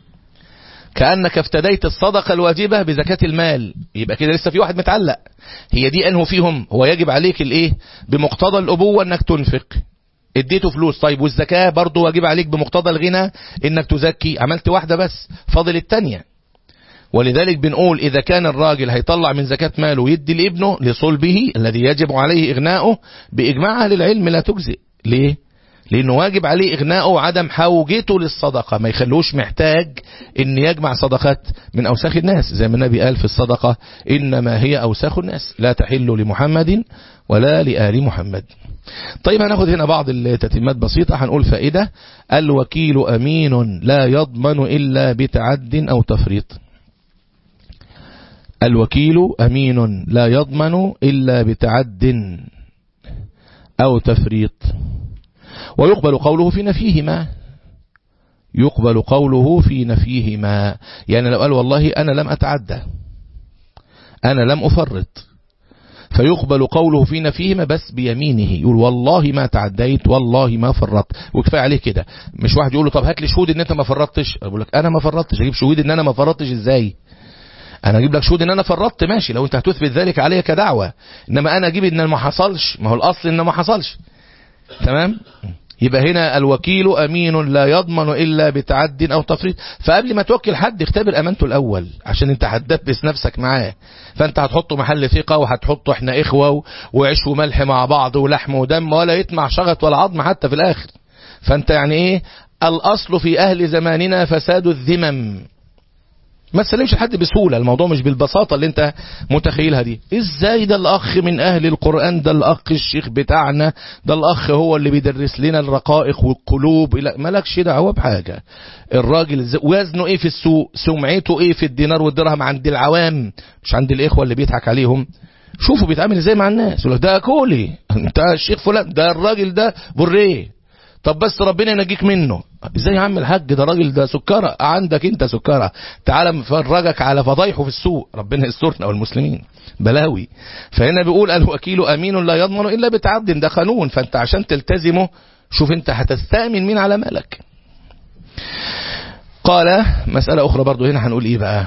كأنك افتديت الصدقة الواجبة بزكاة المال يبقى كده لسه في واحد متعلق هي دي انه فيهم هو يجب عليك الايه بمقتضى الابوة انك تنفق اديته فلوس طيب والزكاة برضو واجب عليك بمقتضى الغنى انك تزكي عملت واحدة بس فاضل التانية ولذلك بنقول إذا كان الراجل هيطلع من زكاة ماله ويدي لابنه لصلبه الذي يجب عليه إغناؤه بإجماع أهل العلم لا تجزئ ليه؟ لأنه واجب عليه إغناؤه وعدم حوجته للصدقة ما يخلوش محتاج إن يجمع صدقات من أوساخ الناس زي ما النبي قال في الصدقة إنما هي أوساخ الناس لا تحل لمحمد ولا لآل محمد طيب هناخد هنا بعض التتمات بسيطة هنقول فائدة الوكيل أمين لا يضمن إلا بتعد أو تفريط الوكيل أمين لا يضمن إلا بتعد أو تفريط ويقبل قوله في نفيهما يقبل قوله في نفيهما يعني لو قال والله أنا لم أتعدى أنا لم أفرط فيقبل قوله في نفيهما بس بيمينه يقول والله ما تعديت والله ما فرطت وكفايه عليه كده مش واحد يقول له طب هات لي شهود ان انت ما فرطتش اقول لك انا ما فرطتش اجيب شهود ان انا ما فرطتش ازاي انا اجيب لك شهود ان انا فرطت ماشي لو انت هتثبت ذلك علي كدعوه انما انا اجيب ان ما حصلش ما هو الاصل ان ما حصلش تمام يبقى هنا الوكيل أمين لا يضمن إلا بتعد أو تفريط فقبل ما توكل حد اختبر أمانته الأول عشان انت هتدبس نفسك معاه فانت هتحطه محل ثقة وهتحطه احنا إخوة وعيش وملح مع بعض ولحم ودم ولا يطمع شغط ولا عظم حتى في الآخر فانت يعني ايه الأصل في أهل زماننا فساد الذمم ما تسلمش لحد بسهولة الموضوع مش بالبساطة اللي انت متخيلها دي ازاي ده الاخ من اهل القرآن ده الاخ الشيخ بتاعنا ده الاخ هو اللي بيدرس لنا الرقائق والقلوب لا مالكش دعوة بحاجة الراجل وزنه ايه في السوق سمعته ايه في الدينار والدرهم عند العوام مش عند الاخوة اللي بيضحك عليهم شوفوا بيتعامل ازاي مع الناس يقول لك ده كولي انت الشيخ فلان ده الراجل ده بريه طب بس ربنا ينجيك منه ازاي يا عم الحاج ده راجل ده سكرة عندك انت سكرة تعال مفرجك على فضايحه في السوق ربنا يسترنا والمسلمين بلاوي فهنا بيقول الوكيل امين لا يضمن الا بتعد ده قانون فانت عشان تلتزمه شوف انت هتستأمن مين على مالك قال مسألة اخرى برضو هنا هنقول ايه بقى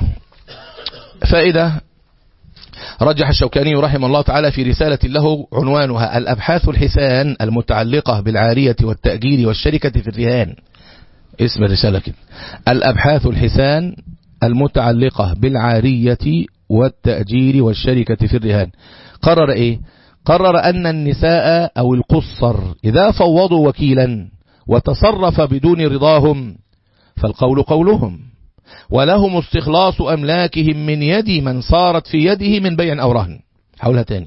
فائدة رجح الشوكاني رحمه الله تعالى في رسالة له عنوانها الأبحاث الحسان المتعلقة بالعارية والتأجير والشركة في الرهان اسم الرسالة كده الأبحاث الحسان المتعلقة بالعارية والتأجير والشركة في الرهان قرر ايه قرر أن النساء أو القصر إذا فوضوا وكيلا وتصرف بدون رضاهم فالقول قولهم ولهم استخلاص أملاكهم من يد من صارت في يده من بيع أو رهن حولها تاني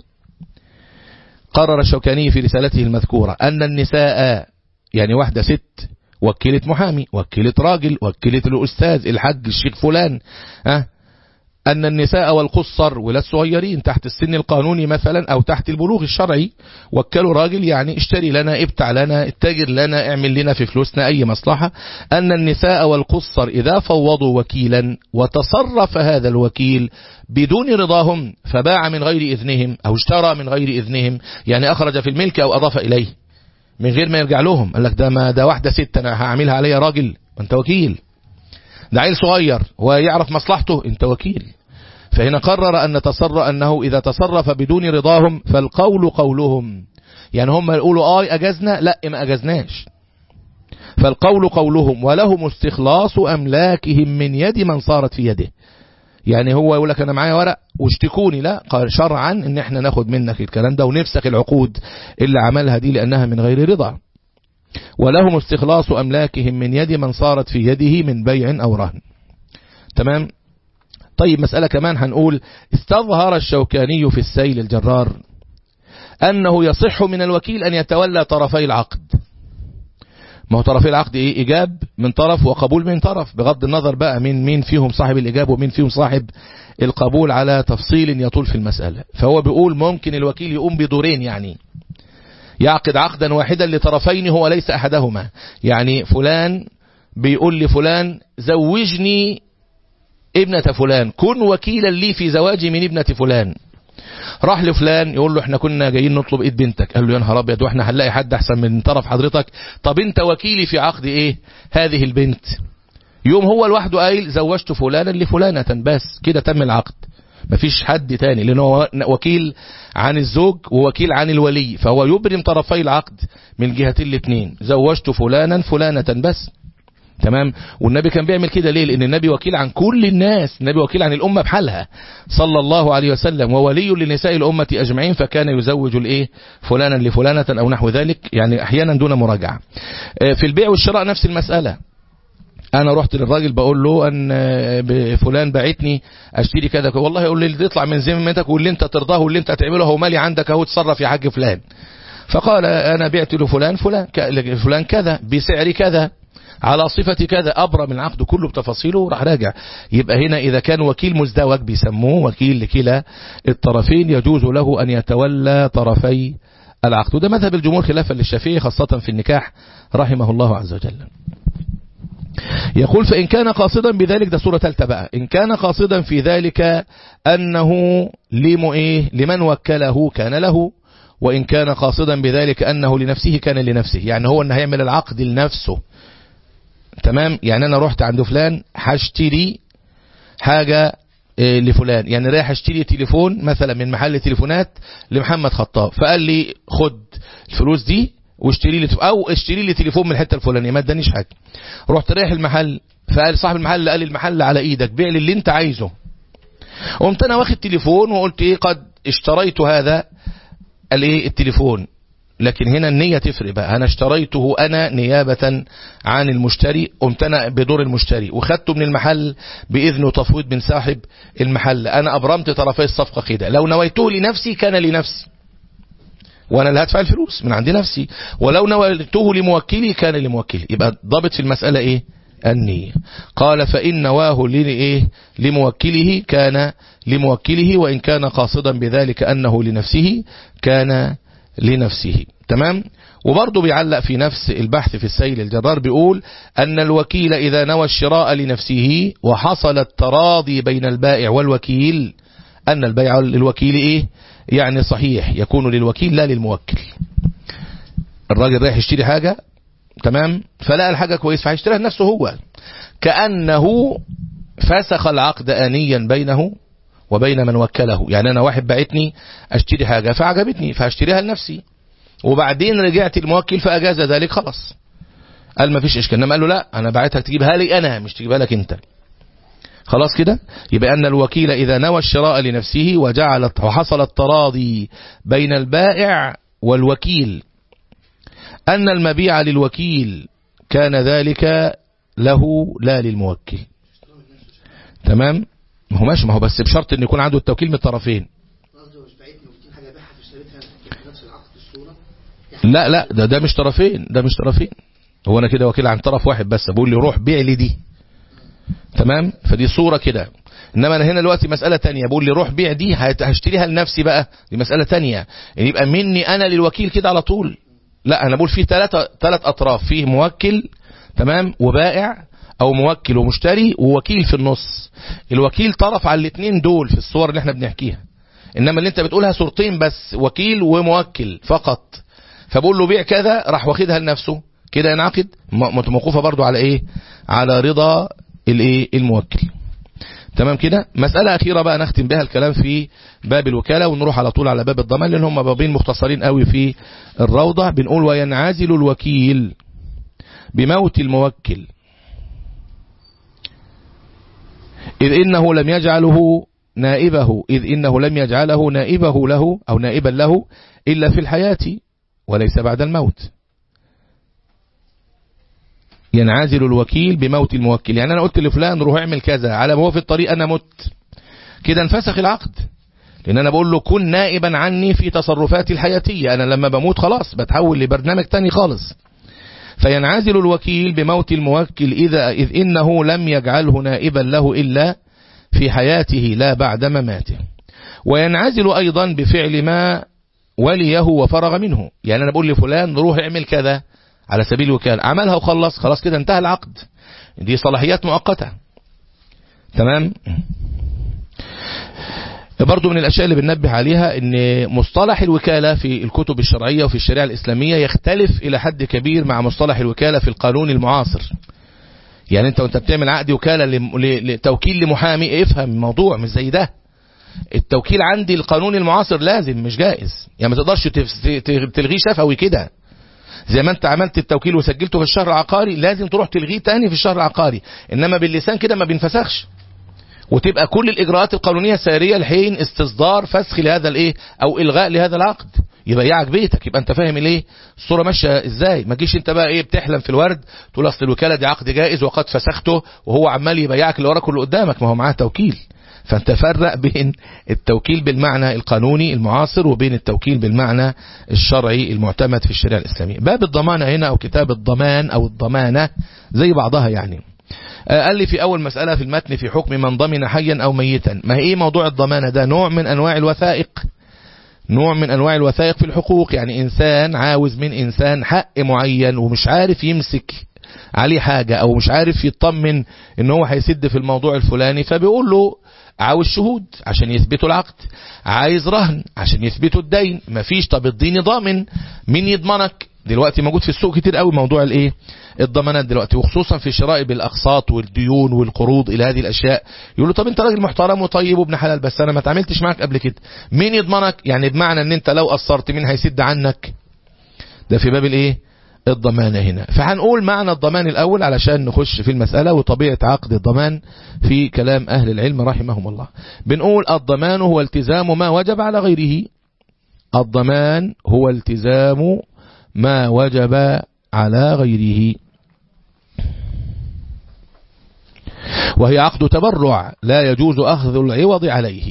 قرر الشوكاني في رسالته المذكورة أن النساء يعني واحدة ست وكلت محامي وكلت راجل وكلت الأستاذ الحج الشيخ فلان أه أن النساء والقصر ولاد صغيرين تحت السن القانوني مثلا أو تحت البلوغ الشرعي وكلوا راجل يعني اشتري لنا ابتع لنا اتاجر لنا اعمل لنا في فلوسنا أي مصلحة أن النساء والقصر إذا فوضوا وكيلا وتصرف هذا الوكيل بدون رضاهم فباع من غير إذنهم أو اشترى من غير إذنهم يعني أخرج في الملك أو أضاف إليه من غير ما يرجع لهم قال لك ده ما ده واحدة ست أنا هعملها عليا راجل أنت وكيل ده عيل صغير ويعرف مصلحته انت وكيل فهنا قرر أن تصر أنه إذا تصرف بدون رضاهم فالقول قولهم يعني هم يقولوا آه أجزنا لا ما أجزناش فالقول قولهم ولهم استخلاص أملاكهم من يد من صارت في يده يعني هو يقول لك أنا معايا ورق واشتكوني لا قال شرعا ان احنا ناخد منك الكلام ده ونفسخ العقود اللي عملها دي لأنها من غير رضا ولهم استخلاص أملاكهم من يد من صارت في يده من بيع أو رهن تمام طيب مسألة كمان هنقول استظهر الشوكاني في السيل الجرار أنه يصح من الوكيل أن يتولى طرفي العقد ما هو طرفي العقد إيه إيجاب من طرف وقبول من طرف بغض النظر بقى من مين فيهم صاحب الإيجاب ومين فيهم صاحب القبول على تفصيل يطول في المسألة فهو بيقول ممكن الوكيل يقوم بدورين يعني يعقد عقدا واحدا لطرفين هو ليس أحدهما يعني فلان بيقول لفلان زوجني ابنة فلان كن وكيلا لي في زواجي من ابنة فلان راح لفلان يقول له احنا كنا جايين نطلب ايد بنتك قال له يا نهار ابيض واحنا هنلاقي حد احسن من طرف حضرتك طب انت وكيلي في عقد ايه هذه البنت يوم هو لوحده قايل زوجت فلانا لفلانة بس كده تم العقد مفيش حد تاني لانه هو وكيل عن الزوج ووكيل عن الولي فهو يبرم طرفي العقد من الجهتين الاثنين زوجت فلانا فلانة بس تمام والنبي كان بيعمل كده ليه لان النبي وكيل عن كل الناس النبي وكيل عن الامه بحالها صلى الله عليه وسلم وولي لنساء الامه اجمعين فكان يزوج الايه فلانا لفلانه او نحو ذلك يعني احيانا دون مراجعه في البيع والشراء نفس المساله انا رحت للراجل بقول له ان فلان باعتني اشتري كذا والله يقول لي يطلع من ذمتك واللي انت ترضاه واللي انت تعمله هو مالي عندك اهو تصرف يا حاج فلان فقال انا بعت لفلان فلان فلان كذا بسعر كذا على صفة كذا أبرم العقد كله بتفاصيله راح راجع يبقى هنا إذا كان وكيل مزدوج بيسموه وكيل لكلا الطرفين يجوز له أن يتولى طرفي العقد وده مذهب الجمهور خلافا للشافعي خاصة في النكاح رحمه الله عز وجل يقول فإن كان قاصدا بذلك ده سورة ثالثة بقى إن كان قاصدا في ذلك أنه لم إيه لمن وكله كان له وإن كان قاصدا بذلك أنه لنفسه كان لنفسه يعني هو أنه هيعمل العقد لنفسه تمام يعني أنا رحت عند فلان هشتري حاجة إيه لفلان يعني رايح اشتري تليفون مثلا من محل تليفونات لمحمد خطاب فقال لي خد الفلوس دي واشتري لي او اشتري لي تليفون من الحته الفلانيه ما ادانيش حاجه رحت رايح المحل فقال صاحب المحل قال لي المحل على ايدك بيع لي اللي انت عايزه قمت انا واخد تليفون وقلت ايه قد اشتريت هذا الايه التليفون لكن هنا النية تفرق بقى أنا اشتريته أنا نيابة عن المشتري قمت أنا بدور المشتري وخدته من المحل بإذن وتفويض من صاحب المحل أنا أبرمت طرفي الصفقة كده لو نويته لنفسي كان لنفسي وانا اللي هدفع الفلوس من عندي نفسي ولو نويته لموكلي كان لموكلي يبقى ضابط في المسألة ايه النية قال فإن نواه لإيه لموكله كان لموكله وإن كان قاصدا بذلك أنه لنفسه كان لنفسه تمام وبرضه بيعلق في نفس البحث في السيل الجرار بيقول أن الوكيل إذا نوى الشراء لنفسه وحصل التراضي بين البائع والوكيل أن البيع للوكيل إيه يعني صحيح يكون للوكيل لا للموكل الراجل رايح يشتري حاجة تمام فلقى الحاجة كويس فهيشتريها لنفسه هو كأنه فسخ العقد آنيا بينه وبين من وكله يعني أنا واحد بعتني أشتري حاجة فعجبتني فهشتريها لنفسي وبعدين رجعت الموكل فأجاز ذلك خلاص قال ما فيش إشكال إنما قال له لا أنا بعتها تجيبها لي أنا مش تجيبها لك أنت خلاص كده يبقى أن الوكيل إذا نوى الشراء لنفسه وجعل وحصل التراضي بين البائع والوكيل أن المبيع للوكيل كان ذلك له لا للموكل تمام ما هو ماشي ما هو بس بشرط ان يكون عنده التوكيل من الطرفين لا لا ده ده مش طرفين ده مش طرفين هو انا كده وكيل عن طرف واحد بس بقول لي روح بيع لي دي تمام فدي صورة كده انما انا هنا دلوقتي مسألة تانية بقول لي روح بيع دي هشتريها لنفسي بقى دي مسألة تانية يعني يبقى مني انا للوكيل كده على طول لا انا بقول فيه ثلاثة ثلاث اطراف فيه موكل تمام وبائع او موكل ومشتري ووكيل في النص الوكيل طرف على الاثنين دول في الصور اللي احنا بنحكيها انما اللي انت بتقولها صورتين بس وكيل وموكل فقط فبقول له بيع كذا راح واخدها لنفسه كده ينعقد موقوفه برضو على ايه على رضا الايه الموكل تمام كده مسألة أخيرة بقى نختم بها الكلام في باب الوكالة ونروح على طول على باب الضمان لأن هم بابين مختصرين قوي في الروضة بنقول وينعزل الوكيل بموت الموكل إذ إنه لم يجعله نائبه إذ إنه لم يجعله نائبه له أو نائبا له إلا في الحياة وليس بعد الموت ينعزل الوكيل بموت الموكل يعني أنا قلت لفلان روح اعمل كذا على ما هو في الطريق أنا مت كده انفسخ العقد لأن أنا بقول له كن نائبا عني في تصرفاتي الحياتية أنا لما بموت خلاص بتحول لبرنامج تاني خالص فينعزل الوكيل بموت الموكل إذا إذ إنه لم يجعله نائبا له إلا في حياته لا بعد مماته وينعزل أيضا بفعل ما وليه وفرغ منه يعني أنا بقول لفلان روح اعمل كذا على سبيل الوكالة عملها وخلص خلاص كده انتهى العقد دي صلاحيات مؤقتة تمام برضو من الأشياء اللي بننبه عليها ان مصطلح الوكالة في الكتب الشرعية وفي الشريعة الإسلامية يختلف إلى حد كبير مع مصطلح الوكالة في القانون المعاصر يعني انت وانت بتعمل عقد وكالة لتوكيل لمحامي افهم الموضوع مش زي ده التوكيل عندي القانون المعاصر لازم مش جائز يعني ما تقدرش تلغيه شفوي كده زي ما انت عملت التوكيل وسجلته في الشهر العقاري لازم تروح تلغيه تاني في الشهر العقاري انما باللسان كده ما بينفسخش وتبقى كل الاجراءات القانونيه ساريه لحين استصدار فسخ لهذا الايه او الغاء لهذا العقد يبيعك بيتك يبقى انت فاهم الايه الصوره ماشيه ازاي ما تجيش انت بقى ايه بتحلم في الورد تقول اصل الوكاله دي عقد جائز وقد فسخته وهو عمال يبيعك اللي وراك واللي قدامك ما هو معاه توكيل فانت فرق بين التوكيل بالمعنى القانوني المعاصر وبين التوكيل بالمعنى الشرعي المعتمد في الشريعة الإسلامية باب الضمانة هنا أو كتاب الضمان أو الضمانة زي بعضها يعني قال لي في أول مسألة في المتن في حكم من ضمن حيا أو ميتا ما هي موضوع الضمانة ده نوع من أنواع الوثائق نوع من أنواع الوثائق في الحقوق يعني إنسان عاوز من إنسان حق معين ومش عارف يمسك عليه حاجة أو مش عارف يطمن إن هو هيسد في الموضوع الفلاني فبيقول له عاوز شهود عشان يثبتوا العقد عايز رهن عشان يثبتوا الدين مفيش طب اديني ضامن مين يضمنك دلوقتي موجود في السوق كتير قوي موضوع الايه الضمانات دلوقتي وخصوصا في شراء بالاقساط والديون والقروض الى هذه الاشياء يقول له طب انت راجل محترم وطيب وابن حلال بس انا ما اتعاملتش معاك قبل كده مين يضمنك يعني بمعنى ان انت لو قصرت مين هيسد عنك ده في باب الايه الضمان هنا فهنقول معنى الضمان الأول علشان نخش في المسألة وطبيعة عقد الضمان في كلام أهل العلم رحمهم الله بنقول الضمان هو التزام ما وجب على غيره الضمان هو التزام ما وجب على غيره وهي عقد تبرع لا يجوز أخذ العوض عليه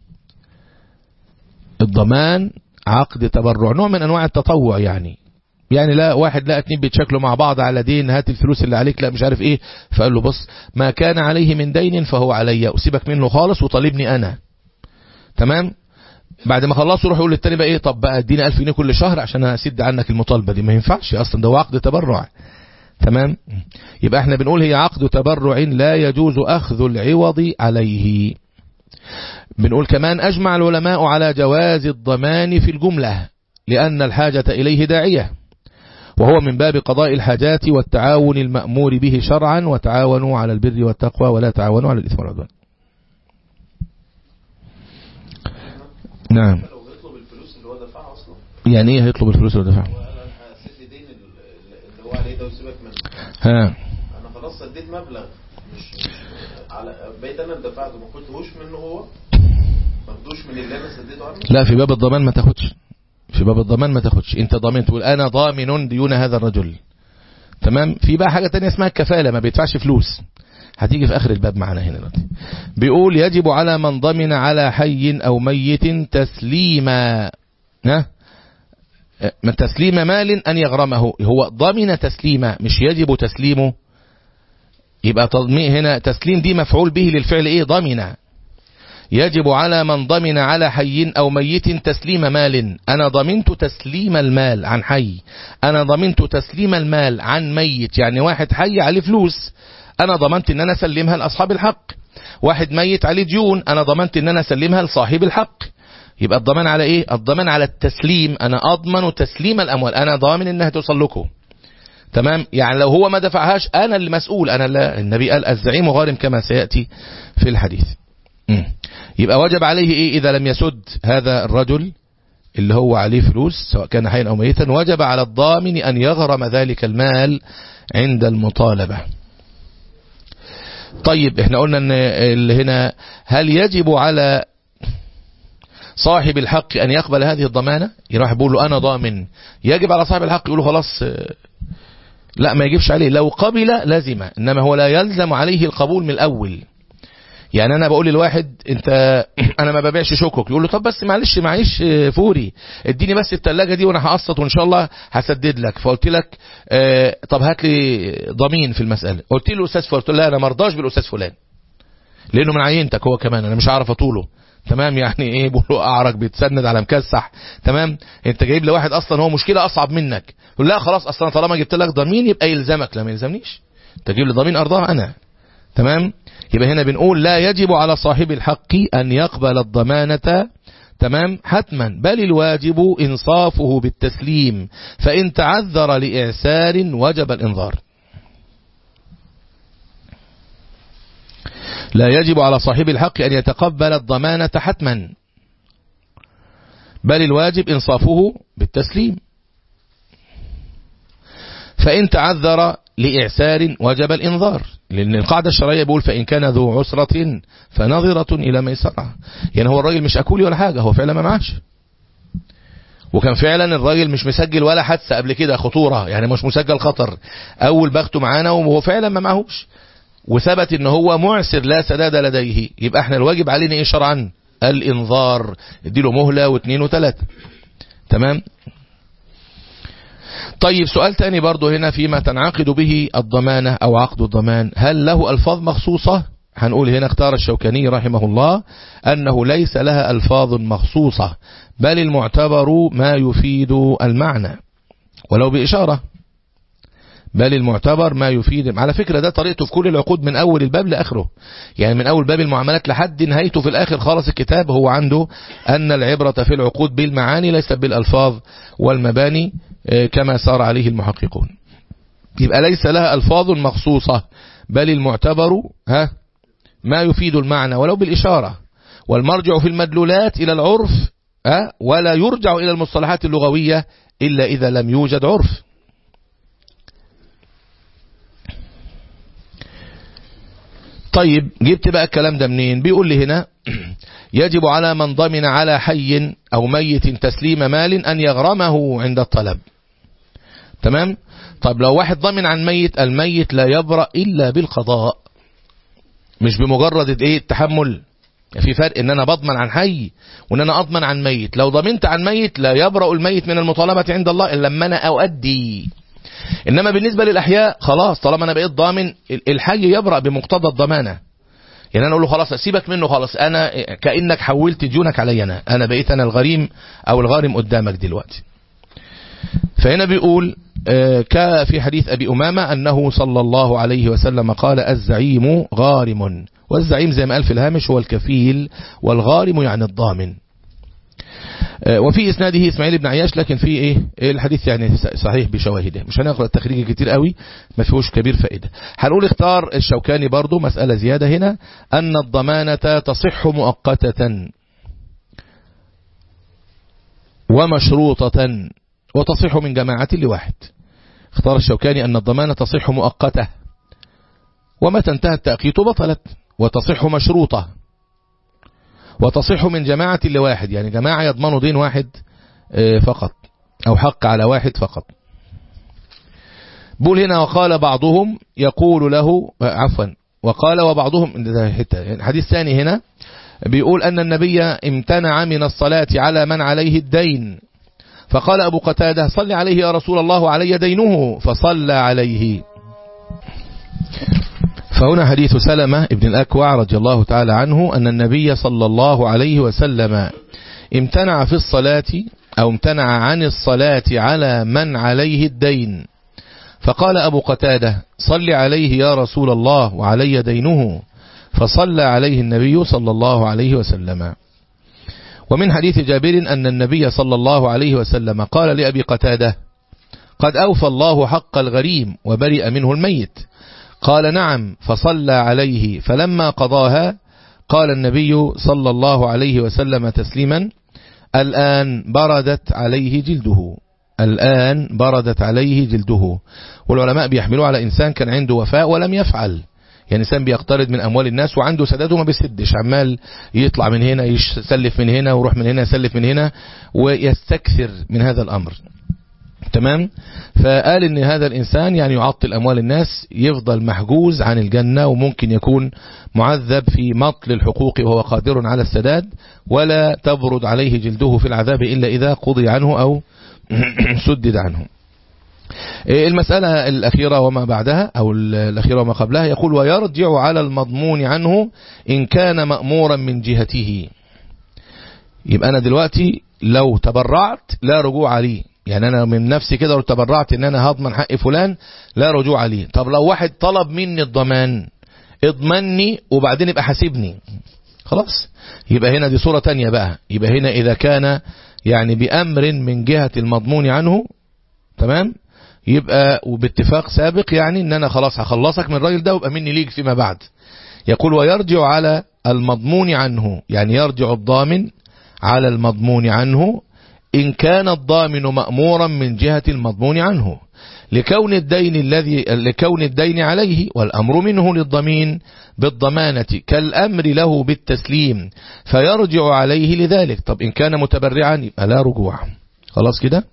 الضمان عقد تبرع نوع من أنواع التطوع يعني يعني لا واحد لا اتنين بيتشكلوا مع بعض على دين هات الفلوس اللي عليك لا مش عارف ايه فقال له بص ما كان عليه من دين فهو علي اسيبك منه خالص وطالبني انا تمام بعد ما خلصوا يروح يقول للتاني بقى ايه طب بقى اديني 1000 جنيه كل شهر عشان اسد عنك المطالبه دي ما ينفعش اصلا ده عقد تبرع تمام يبقى احنا بنقول هي عقد تبرع لا يجوز اخذ العوض عليه بنقول كمان اجمع العلماء على جواز الضمان في الجمله لان الحاجه اليه داعيه وهو من باب قضاء الحاجات والتعاون المأمور به شرعا وتعاونوا على البر والتقوى ولا تعاونوا على الإثم والعدوان نعم لو يطلب الفلوس اللي هو دفعها اصلا يعني ايه هيطلب الفلوس اللي دفعها وانا هسد دين اللي هو عليه ده وسيبك منه ها انا خلاص سديت مبلغ مش مش على بقيت انا اللي دفعته ما خدتهوش منه هو ما خدوش من اللي انا سديته عنه لا في باب الضمان ما تاخدش في باب الضمان ما تاخدش انت ضامن تقول انا ضامن ديون هذا الرجل تمام في بقى حاجة تانية اسمها الكفالة ما بيدفعش فلوس هتيجي في اخر الباب معنا هنا دلوقتي بيقول يجب على من ضمن على حي او ميت تسليما ها من تسليم مال ان يغرمه هو ضمن تسليما مش يجب تسليمه يبقى تضمين هنا تسليم دي مفعول به للفعل ايه ضمن يجب على من ضمن على حي أو ميت تسليم مال أنا ضمنت تسليم المال عن حي أنا ضمنت تسليم المال عن ميت يعني واحد حي عليه فلوس أنا ضمنت أن أنا أسلمها لأصحاب الحق واحد ميت عليه ديون أنا ضمنت أن أنا أسلمها لصاحب الحق يبقى الضمان على إيه الضمان على التسليم أنا أضمن تسليم الأموال أنا ضامن أنها توصل لكم تمام يعني لو هو ما دفعهاش أنا اللي مسؤول أنا لا النبي قال الزعيم غارم كما سيأتي في الحديث مم. يبقى وجب عليه ايه اذا لم يسد هذا الرجل اللي هو عليه فلوس سواء كان حيا او ميتا وجب على الضامن ان يغرم ذلك المال عند المطالبة طيب احنا قلنا ان اللي هنا هل يجب على صاحب الحق ان يقبل هذه الضمانة يروح يقول له انا ضامن يجب على صاحب الحق يقول له خلاص لا ما يجبش عليه لو قبل لازم انما هو لا يلزم عليه القبول من الاول يعني انا بقول للواحد انت انا ما ببيعش شكك يقول له طب بس معلش معيش فوري اديني بس التلاجة دي وانا هقسط وان شاء الله هسدد لك فقلت لك اه طب هات لي ضمين في المسألة قلت له استاذ فلان قلت له لا انا مرضاش بالاستاذ فلان لانه من عينتك هو كمان انا مش هعرف اطوله تمام يعني ايه بيقولوا اعرج بيتسند على مكسح تمام انت جايب لي واحد اصلا هو مشكله اصعب منك يقول لا خلاص اصلا طالما جبت لك ضمين يبقى يلزمك لا ما يلزمنيش تجيب لي ضمين ارضاها انا تمام يبقى هنا بنقول لا يجب على صاحب الحق أن يقبل الضمانة تمام حتما بل الواجب إنصافه بالتسليم فإن تعذر لإعسار وجب الإنظار لا يجب على صاحب الحق أن يتقبل الضمانة حتما بل الواجب إنصافه بالتسليم فإن تعذر لإعسار وجب الإنظار لأن القاعدة الشرعية بيقول فإن كان ذو عسرة فنظرة إلى ميسرة يعني هو الراجل مش أكولي ولا حاجة هو فعلا ما معاش وكان فعلا الراجل مش مسجل ولا حادثة قبل كده خطورة يعني مش مسجل خطر أول بخته معانا وهو فعلا ما معهوش وثبت ان هو معسر لا سداد لديه يبقى احنا الواجب علينا ايه شرعا الانذار اديله مهلة واثنين وثلاثة تمام طيب سؤال تاني برضو هنا فيما تنعقد به الضمانة او عقد الضمان هل له الفاظ مخصوصة هنقول هنا اختار الشوكاني رحمه الله أنه ليس لها ألفاظ مخصوصة بل المعتبر ما يفيد المعنى ولو بإشارة بل المعتبر ما يفيد على فكرة ده طريقته في كل العقود من أول الباب لآخره يعني من أول باب المعاملات لحد نهايته في الآخر خالص الكتاب هو عنده أن العبرة في العقود بالمعاني ليست بالألفاظ والمباني كما سار عليه المحققون يبقى ليس لها ألفاظ مخصوصة بل المعتبر ها ما يفيد المعنى ولو بالإشارة والمرجع في المدلولات إلى العرف ها ولا يرجع إلى المصطلحات اللغوية إلا إذا لم يوجد عرف طيب جبت بقى الكلام ده منين بيقول لي هنا يجب على من ضمن على حي أو ميت تسليم مال أن يغرمه عند الطلب تمام طيب لو واحد ضمن عن ميت الميت لا يبرأ إلا بالقضاء مش بمجرد ايه التحمل في فرق ان انا بضمن عن حي وان انا اضمن عن ميت لو ضمنت عن ميت لا يبرأ الميت من المطالبة عند الله الا لما انا اؤدي انما بالنسبة للاحياء خلاص طالما انا بقيت ضامن الحي يبرأ بمقتضى الضمانة يعني انا اقول له خلاص سيبك منه خلاص انا كانك حولت ديونك علي انا انا بقيت انا الغريم او الغارم قدامك دلوقتي فهنا بيقول في حديث أبي أمامة أنه صلى الله عليه وسلم قال الزعيم غارم والزعيم زي ما قال في الهامش هو الكفيل والغارم يعني الضامن وفي إسناده إسماعيل بن عياش لكن في إيه الحديث يعني صحيح بشواهده مش هنقرأ التخريج كتير قوي ما فيهوش كبير فائدة هنقول اختار الشوكاني برضو مسألة زيادة هنا أن الضمانة تصح مؤقتة ومشروطة وتصح من جماعة لواحد اختار الشوكاني أن الضمانة تصح مؤقتة ومتى انتهى التأقيت بطلت وتصح مشروطة وتصح من جماعة لواحد يعني جماعة يضمنوا دين واحد فقط أو حق على واحد فقط بول هنا وقال بعضهم يقول له عفوا وقال وبعضهم حديث ثاني هنا بيقول أن النبي امتنع من الصلاة على من عليه الدين فقال أبو قتادة صل عليه يا رسول الله علي دينه فصلى عليه فهنا حديث سلمة ابن الأكوع رضي الله تعالى عنه أن النبي صلى الله عليه وسلم امتنع في الصلاة أو امتنع عن الصلاة على من عليه الدين فقال أبو قتادة صل عليه يا رسول الله وعلي دينه فصلى عليه النبي صلى الله عليه وسلم ومن حديث جابر أن النبي صلى الله عليه وسلم قال لأبي قتادة قد أوفى الله حق الغريم وبرئ منه الميت قال نعم فصلى عليه فلما قضاها قال النبي صلى الله عليه وسلم تسليما الآن بردت عليه جلده الآن بردت عليه جلده والعلماء بيحملوا على إنسان كان عنده وفاء ولم يفعل يعني إنسان بيقترض من أموال الناس وعنده سداد وما بيسدش عمال يطلع من هنا يسلف من هنا ويروح من هنا يسلف من هنا ويستكثر من هذا الأمر تمام فقال ان هذا الانسان يعني يعطل اموال الناس يفضل محجوز عن الجنة وممكن يكون معذب في مطل الحقوق وهو قادر على السداد ولا تبرد عليه جلده في العذاب الا اذا قضي عنه او سدد عنه المسألة الأخيرة وما بعدها أو الأخيرة وما قبلها يقول ويرجع على المضمون عنه إن كان مأمورا من جهته يبقى أنا دلوقتي لو تبرعت لا رجوع عليه يعني أنا من نفسي كده لو تبرعت إن أنا هضمن حق فلان لا رجوع عليه طب لو واحد طلب مني الضمان اضمني وبعدين يبقى حاسبني خلاص يبقى هنا دي صورة تانية بقى يبقى هنا إذا كان يعني بأمر من جهة المضمون عنه تمام يبقى وباتفاق سابق يعني ان انا خلاص هخلصك من الراجل ده ويبقى مني ليك فيما بعد يقول ويرجع على المضمون عنه يعني يرجع الضامن على المضمون عنه إن كان الضامن مأمورا من جهة المضمون عنه لكون الدين الذي لكون الدين عليه والأمر منه للضمين بالضمانة كالأمر له بالتسليم فيرجع عليه لذلك طب إن كان متبرعا يبقى لا رجوع خلاص كده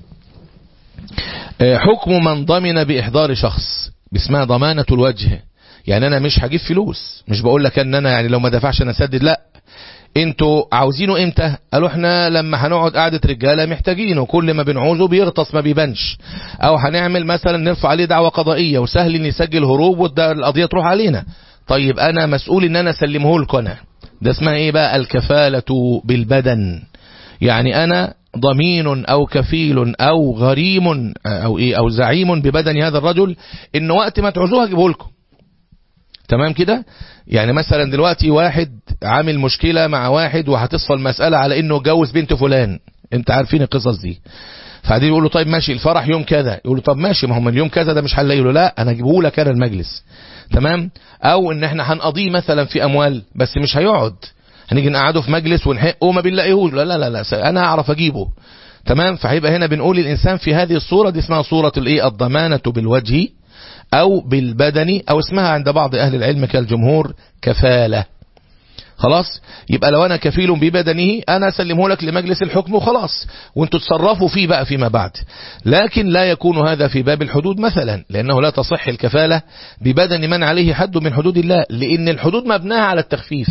حكم من ضمن بإحضار شخص باسمها ضمانة الوجه يعني انا مش هجيب فلوس مش بقول لك ان انا يعني لو ما دفعش انا اسدد لا انتوا عاوزينه امتى قالوا احنا لما هنقعد قعدة رجالة محتاجينه كل ما بنعوزه بيغطس ما بيبانش او هنعمل مثلا نرفع عليه دعوة قضائية وسهل ان يسجل هروب والقضية تروح علينا طيب انا مسؤول ان انا اسلمه لكم انا ده اسمها ايه بقى الكفالة بالبدن يعني انا ضمين او كفيل او غريم او ايه او زعيم ببدن هذا الرجل ان وقت ما تعوزوه هجيبه لكم تمام كده يعني مثلا دلوقتي واحد عامل مشكلة مع واحد وهتصفى المسألة على انه جوز بنت فلان انت عارفين القصص دي فبعدين يقول له طيب ماشي الفرح يوم كذا يقول له طب ماشي ما هو من اليوم كذا ده مش هنلاقي له لا انا اجيبه لك انا المجلس تمام او ان احنا هنقضيه مثلا في اموال بس مش هيقعد هنيجي نقعده في مجلس ونحقه وما بنلاقيهوش لا لا لا, لا انا هعرف اجيبه تمام فهيبقى هنا بنقول الانسان في هذه الصورة دي اسمها صورة الايه الضمانة بالوجه او بالبدن او اسمها عند بعض اهل العلم كالجمهور كفالة خلاص يبقى لو انا كفيل ببدنه انا اسلمه لك لمجلس الحكم وخلاص وانتوا تصرفوا فيه بقى فيما بعد لكن لا يكون هذا في باب الحدود مثلا لانه لا تصح الكفالة ببدن من عليه حد من حدود الله لان الحدود مبناها على التخفيف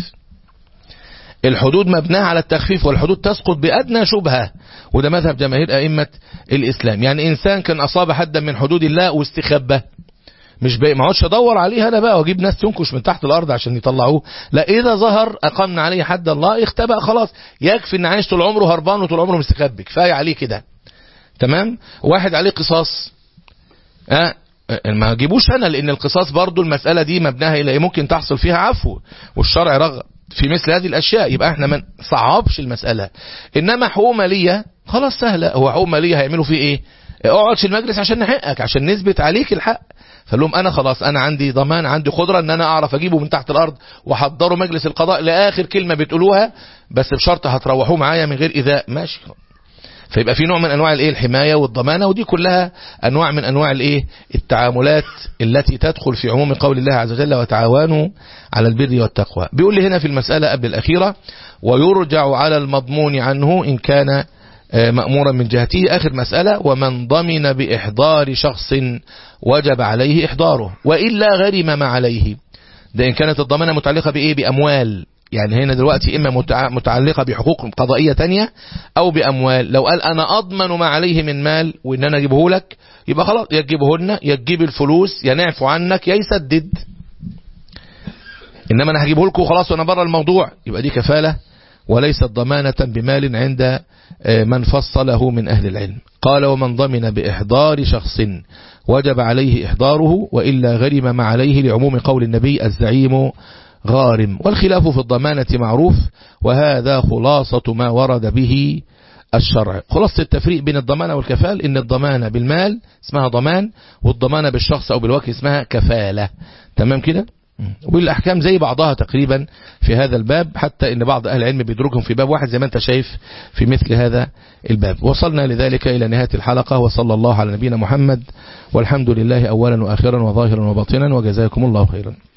الحدود مبناها على التخفيف والحدود تسقط بأدنى شبهة وده مذهب جماهير أئمة الإسلام يعني إنسان كان أصاب حدا من حدود الله واستخبه مش بقى ما اقعدش ادور عليه انا بقى واجيب ناس تنكش من تحت الارض عشان يطلعوه لا اذا ظهر اقمنا عليه حد الله اختبأ خلاص يكفي ان عايش طول عمره هربان وطول عمره مستخبي كفايه عليه كده تمام واحد عليه قصاص أه ما جيبوش انا لان القصاص برضو المسألة دي مبناها الى ممكن تحصل فيها عفو والشرع رغب في مثل هذه الاشياء يبقى احنا ما صعبش المسألة انما حقوق مالية خلاص سهلة هو حقوق مالية هيعملوا فيه ايه اقعد في المجلس عشان نحقك عشان نثبت عليك الحق فقال لهم انا خلاص انا عندي ضمان عندي قدرة ان انا اعرف اجيبه من تحت الارض واحضره مجلس القضاء لاخر كلمة بتقولوها بس بشرط هتروحوه معايا من غير ايذاء ماشي فيبقى في نوع من انواع الايه الحمايه والضمانه ودي كلها انواع من انواع الايه التعاملات التي تدخل في عموم قول الله عز وجل وتعاونوا على البر والتقوى بيقول لي هنا في المساله قبل الاخيره ويرجع على المضمون عنه ان كان مأمورا من جهته آخر مسألة ومن ضمن بإحضار شخص وجب عليه إحضاره وإلا غرم ما عليه ده إن كانت الضمانة متعلقة بإيه بأموال يعني هنا دلوقتي إما متعلقة بحقوق قضائية تانية أو بأموال لو قال أنا أضمن ما عليه من مال وإن أنا أجيبه لك يبقى خلاص يجيبه لنا يجيب الفلوس ينعفو عنك يا يسدد إنما أنا هجيبه لكم خلاص وأنا بره الموضوع يبقى دي كفالة وليست ضمانة بمال عند من فصله من أهل العلم قال ومن ضمن بإحضار شخص وجب عليه إحضاره وإلا غرم ما عليه لعموم قول النبي الزعيم غارم والخلاف في الضمانة معروف وهذا خلاصة ما ورد به الشرع خلاصة التفريق بين الضمانة والكفال إن الضمانة بالمال اسمها ضمان والضمانة بالشخص أو بالوكل اسمها كفالة تمام كده والأحكام زي بعضها تقريبا في هذا الباب حتى ان بعض أهل العلم بيدركهم في باب واحد زي ما انت شايف في مثل هذا الباب وصلنا لذلك إلى نهاية الحلقة وصلى الله على نبينا محمد والحمد لله أولا وآخرا وظاهرا وباطنا وجزاكم الله خيرا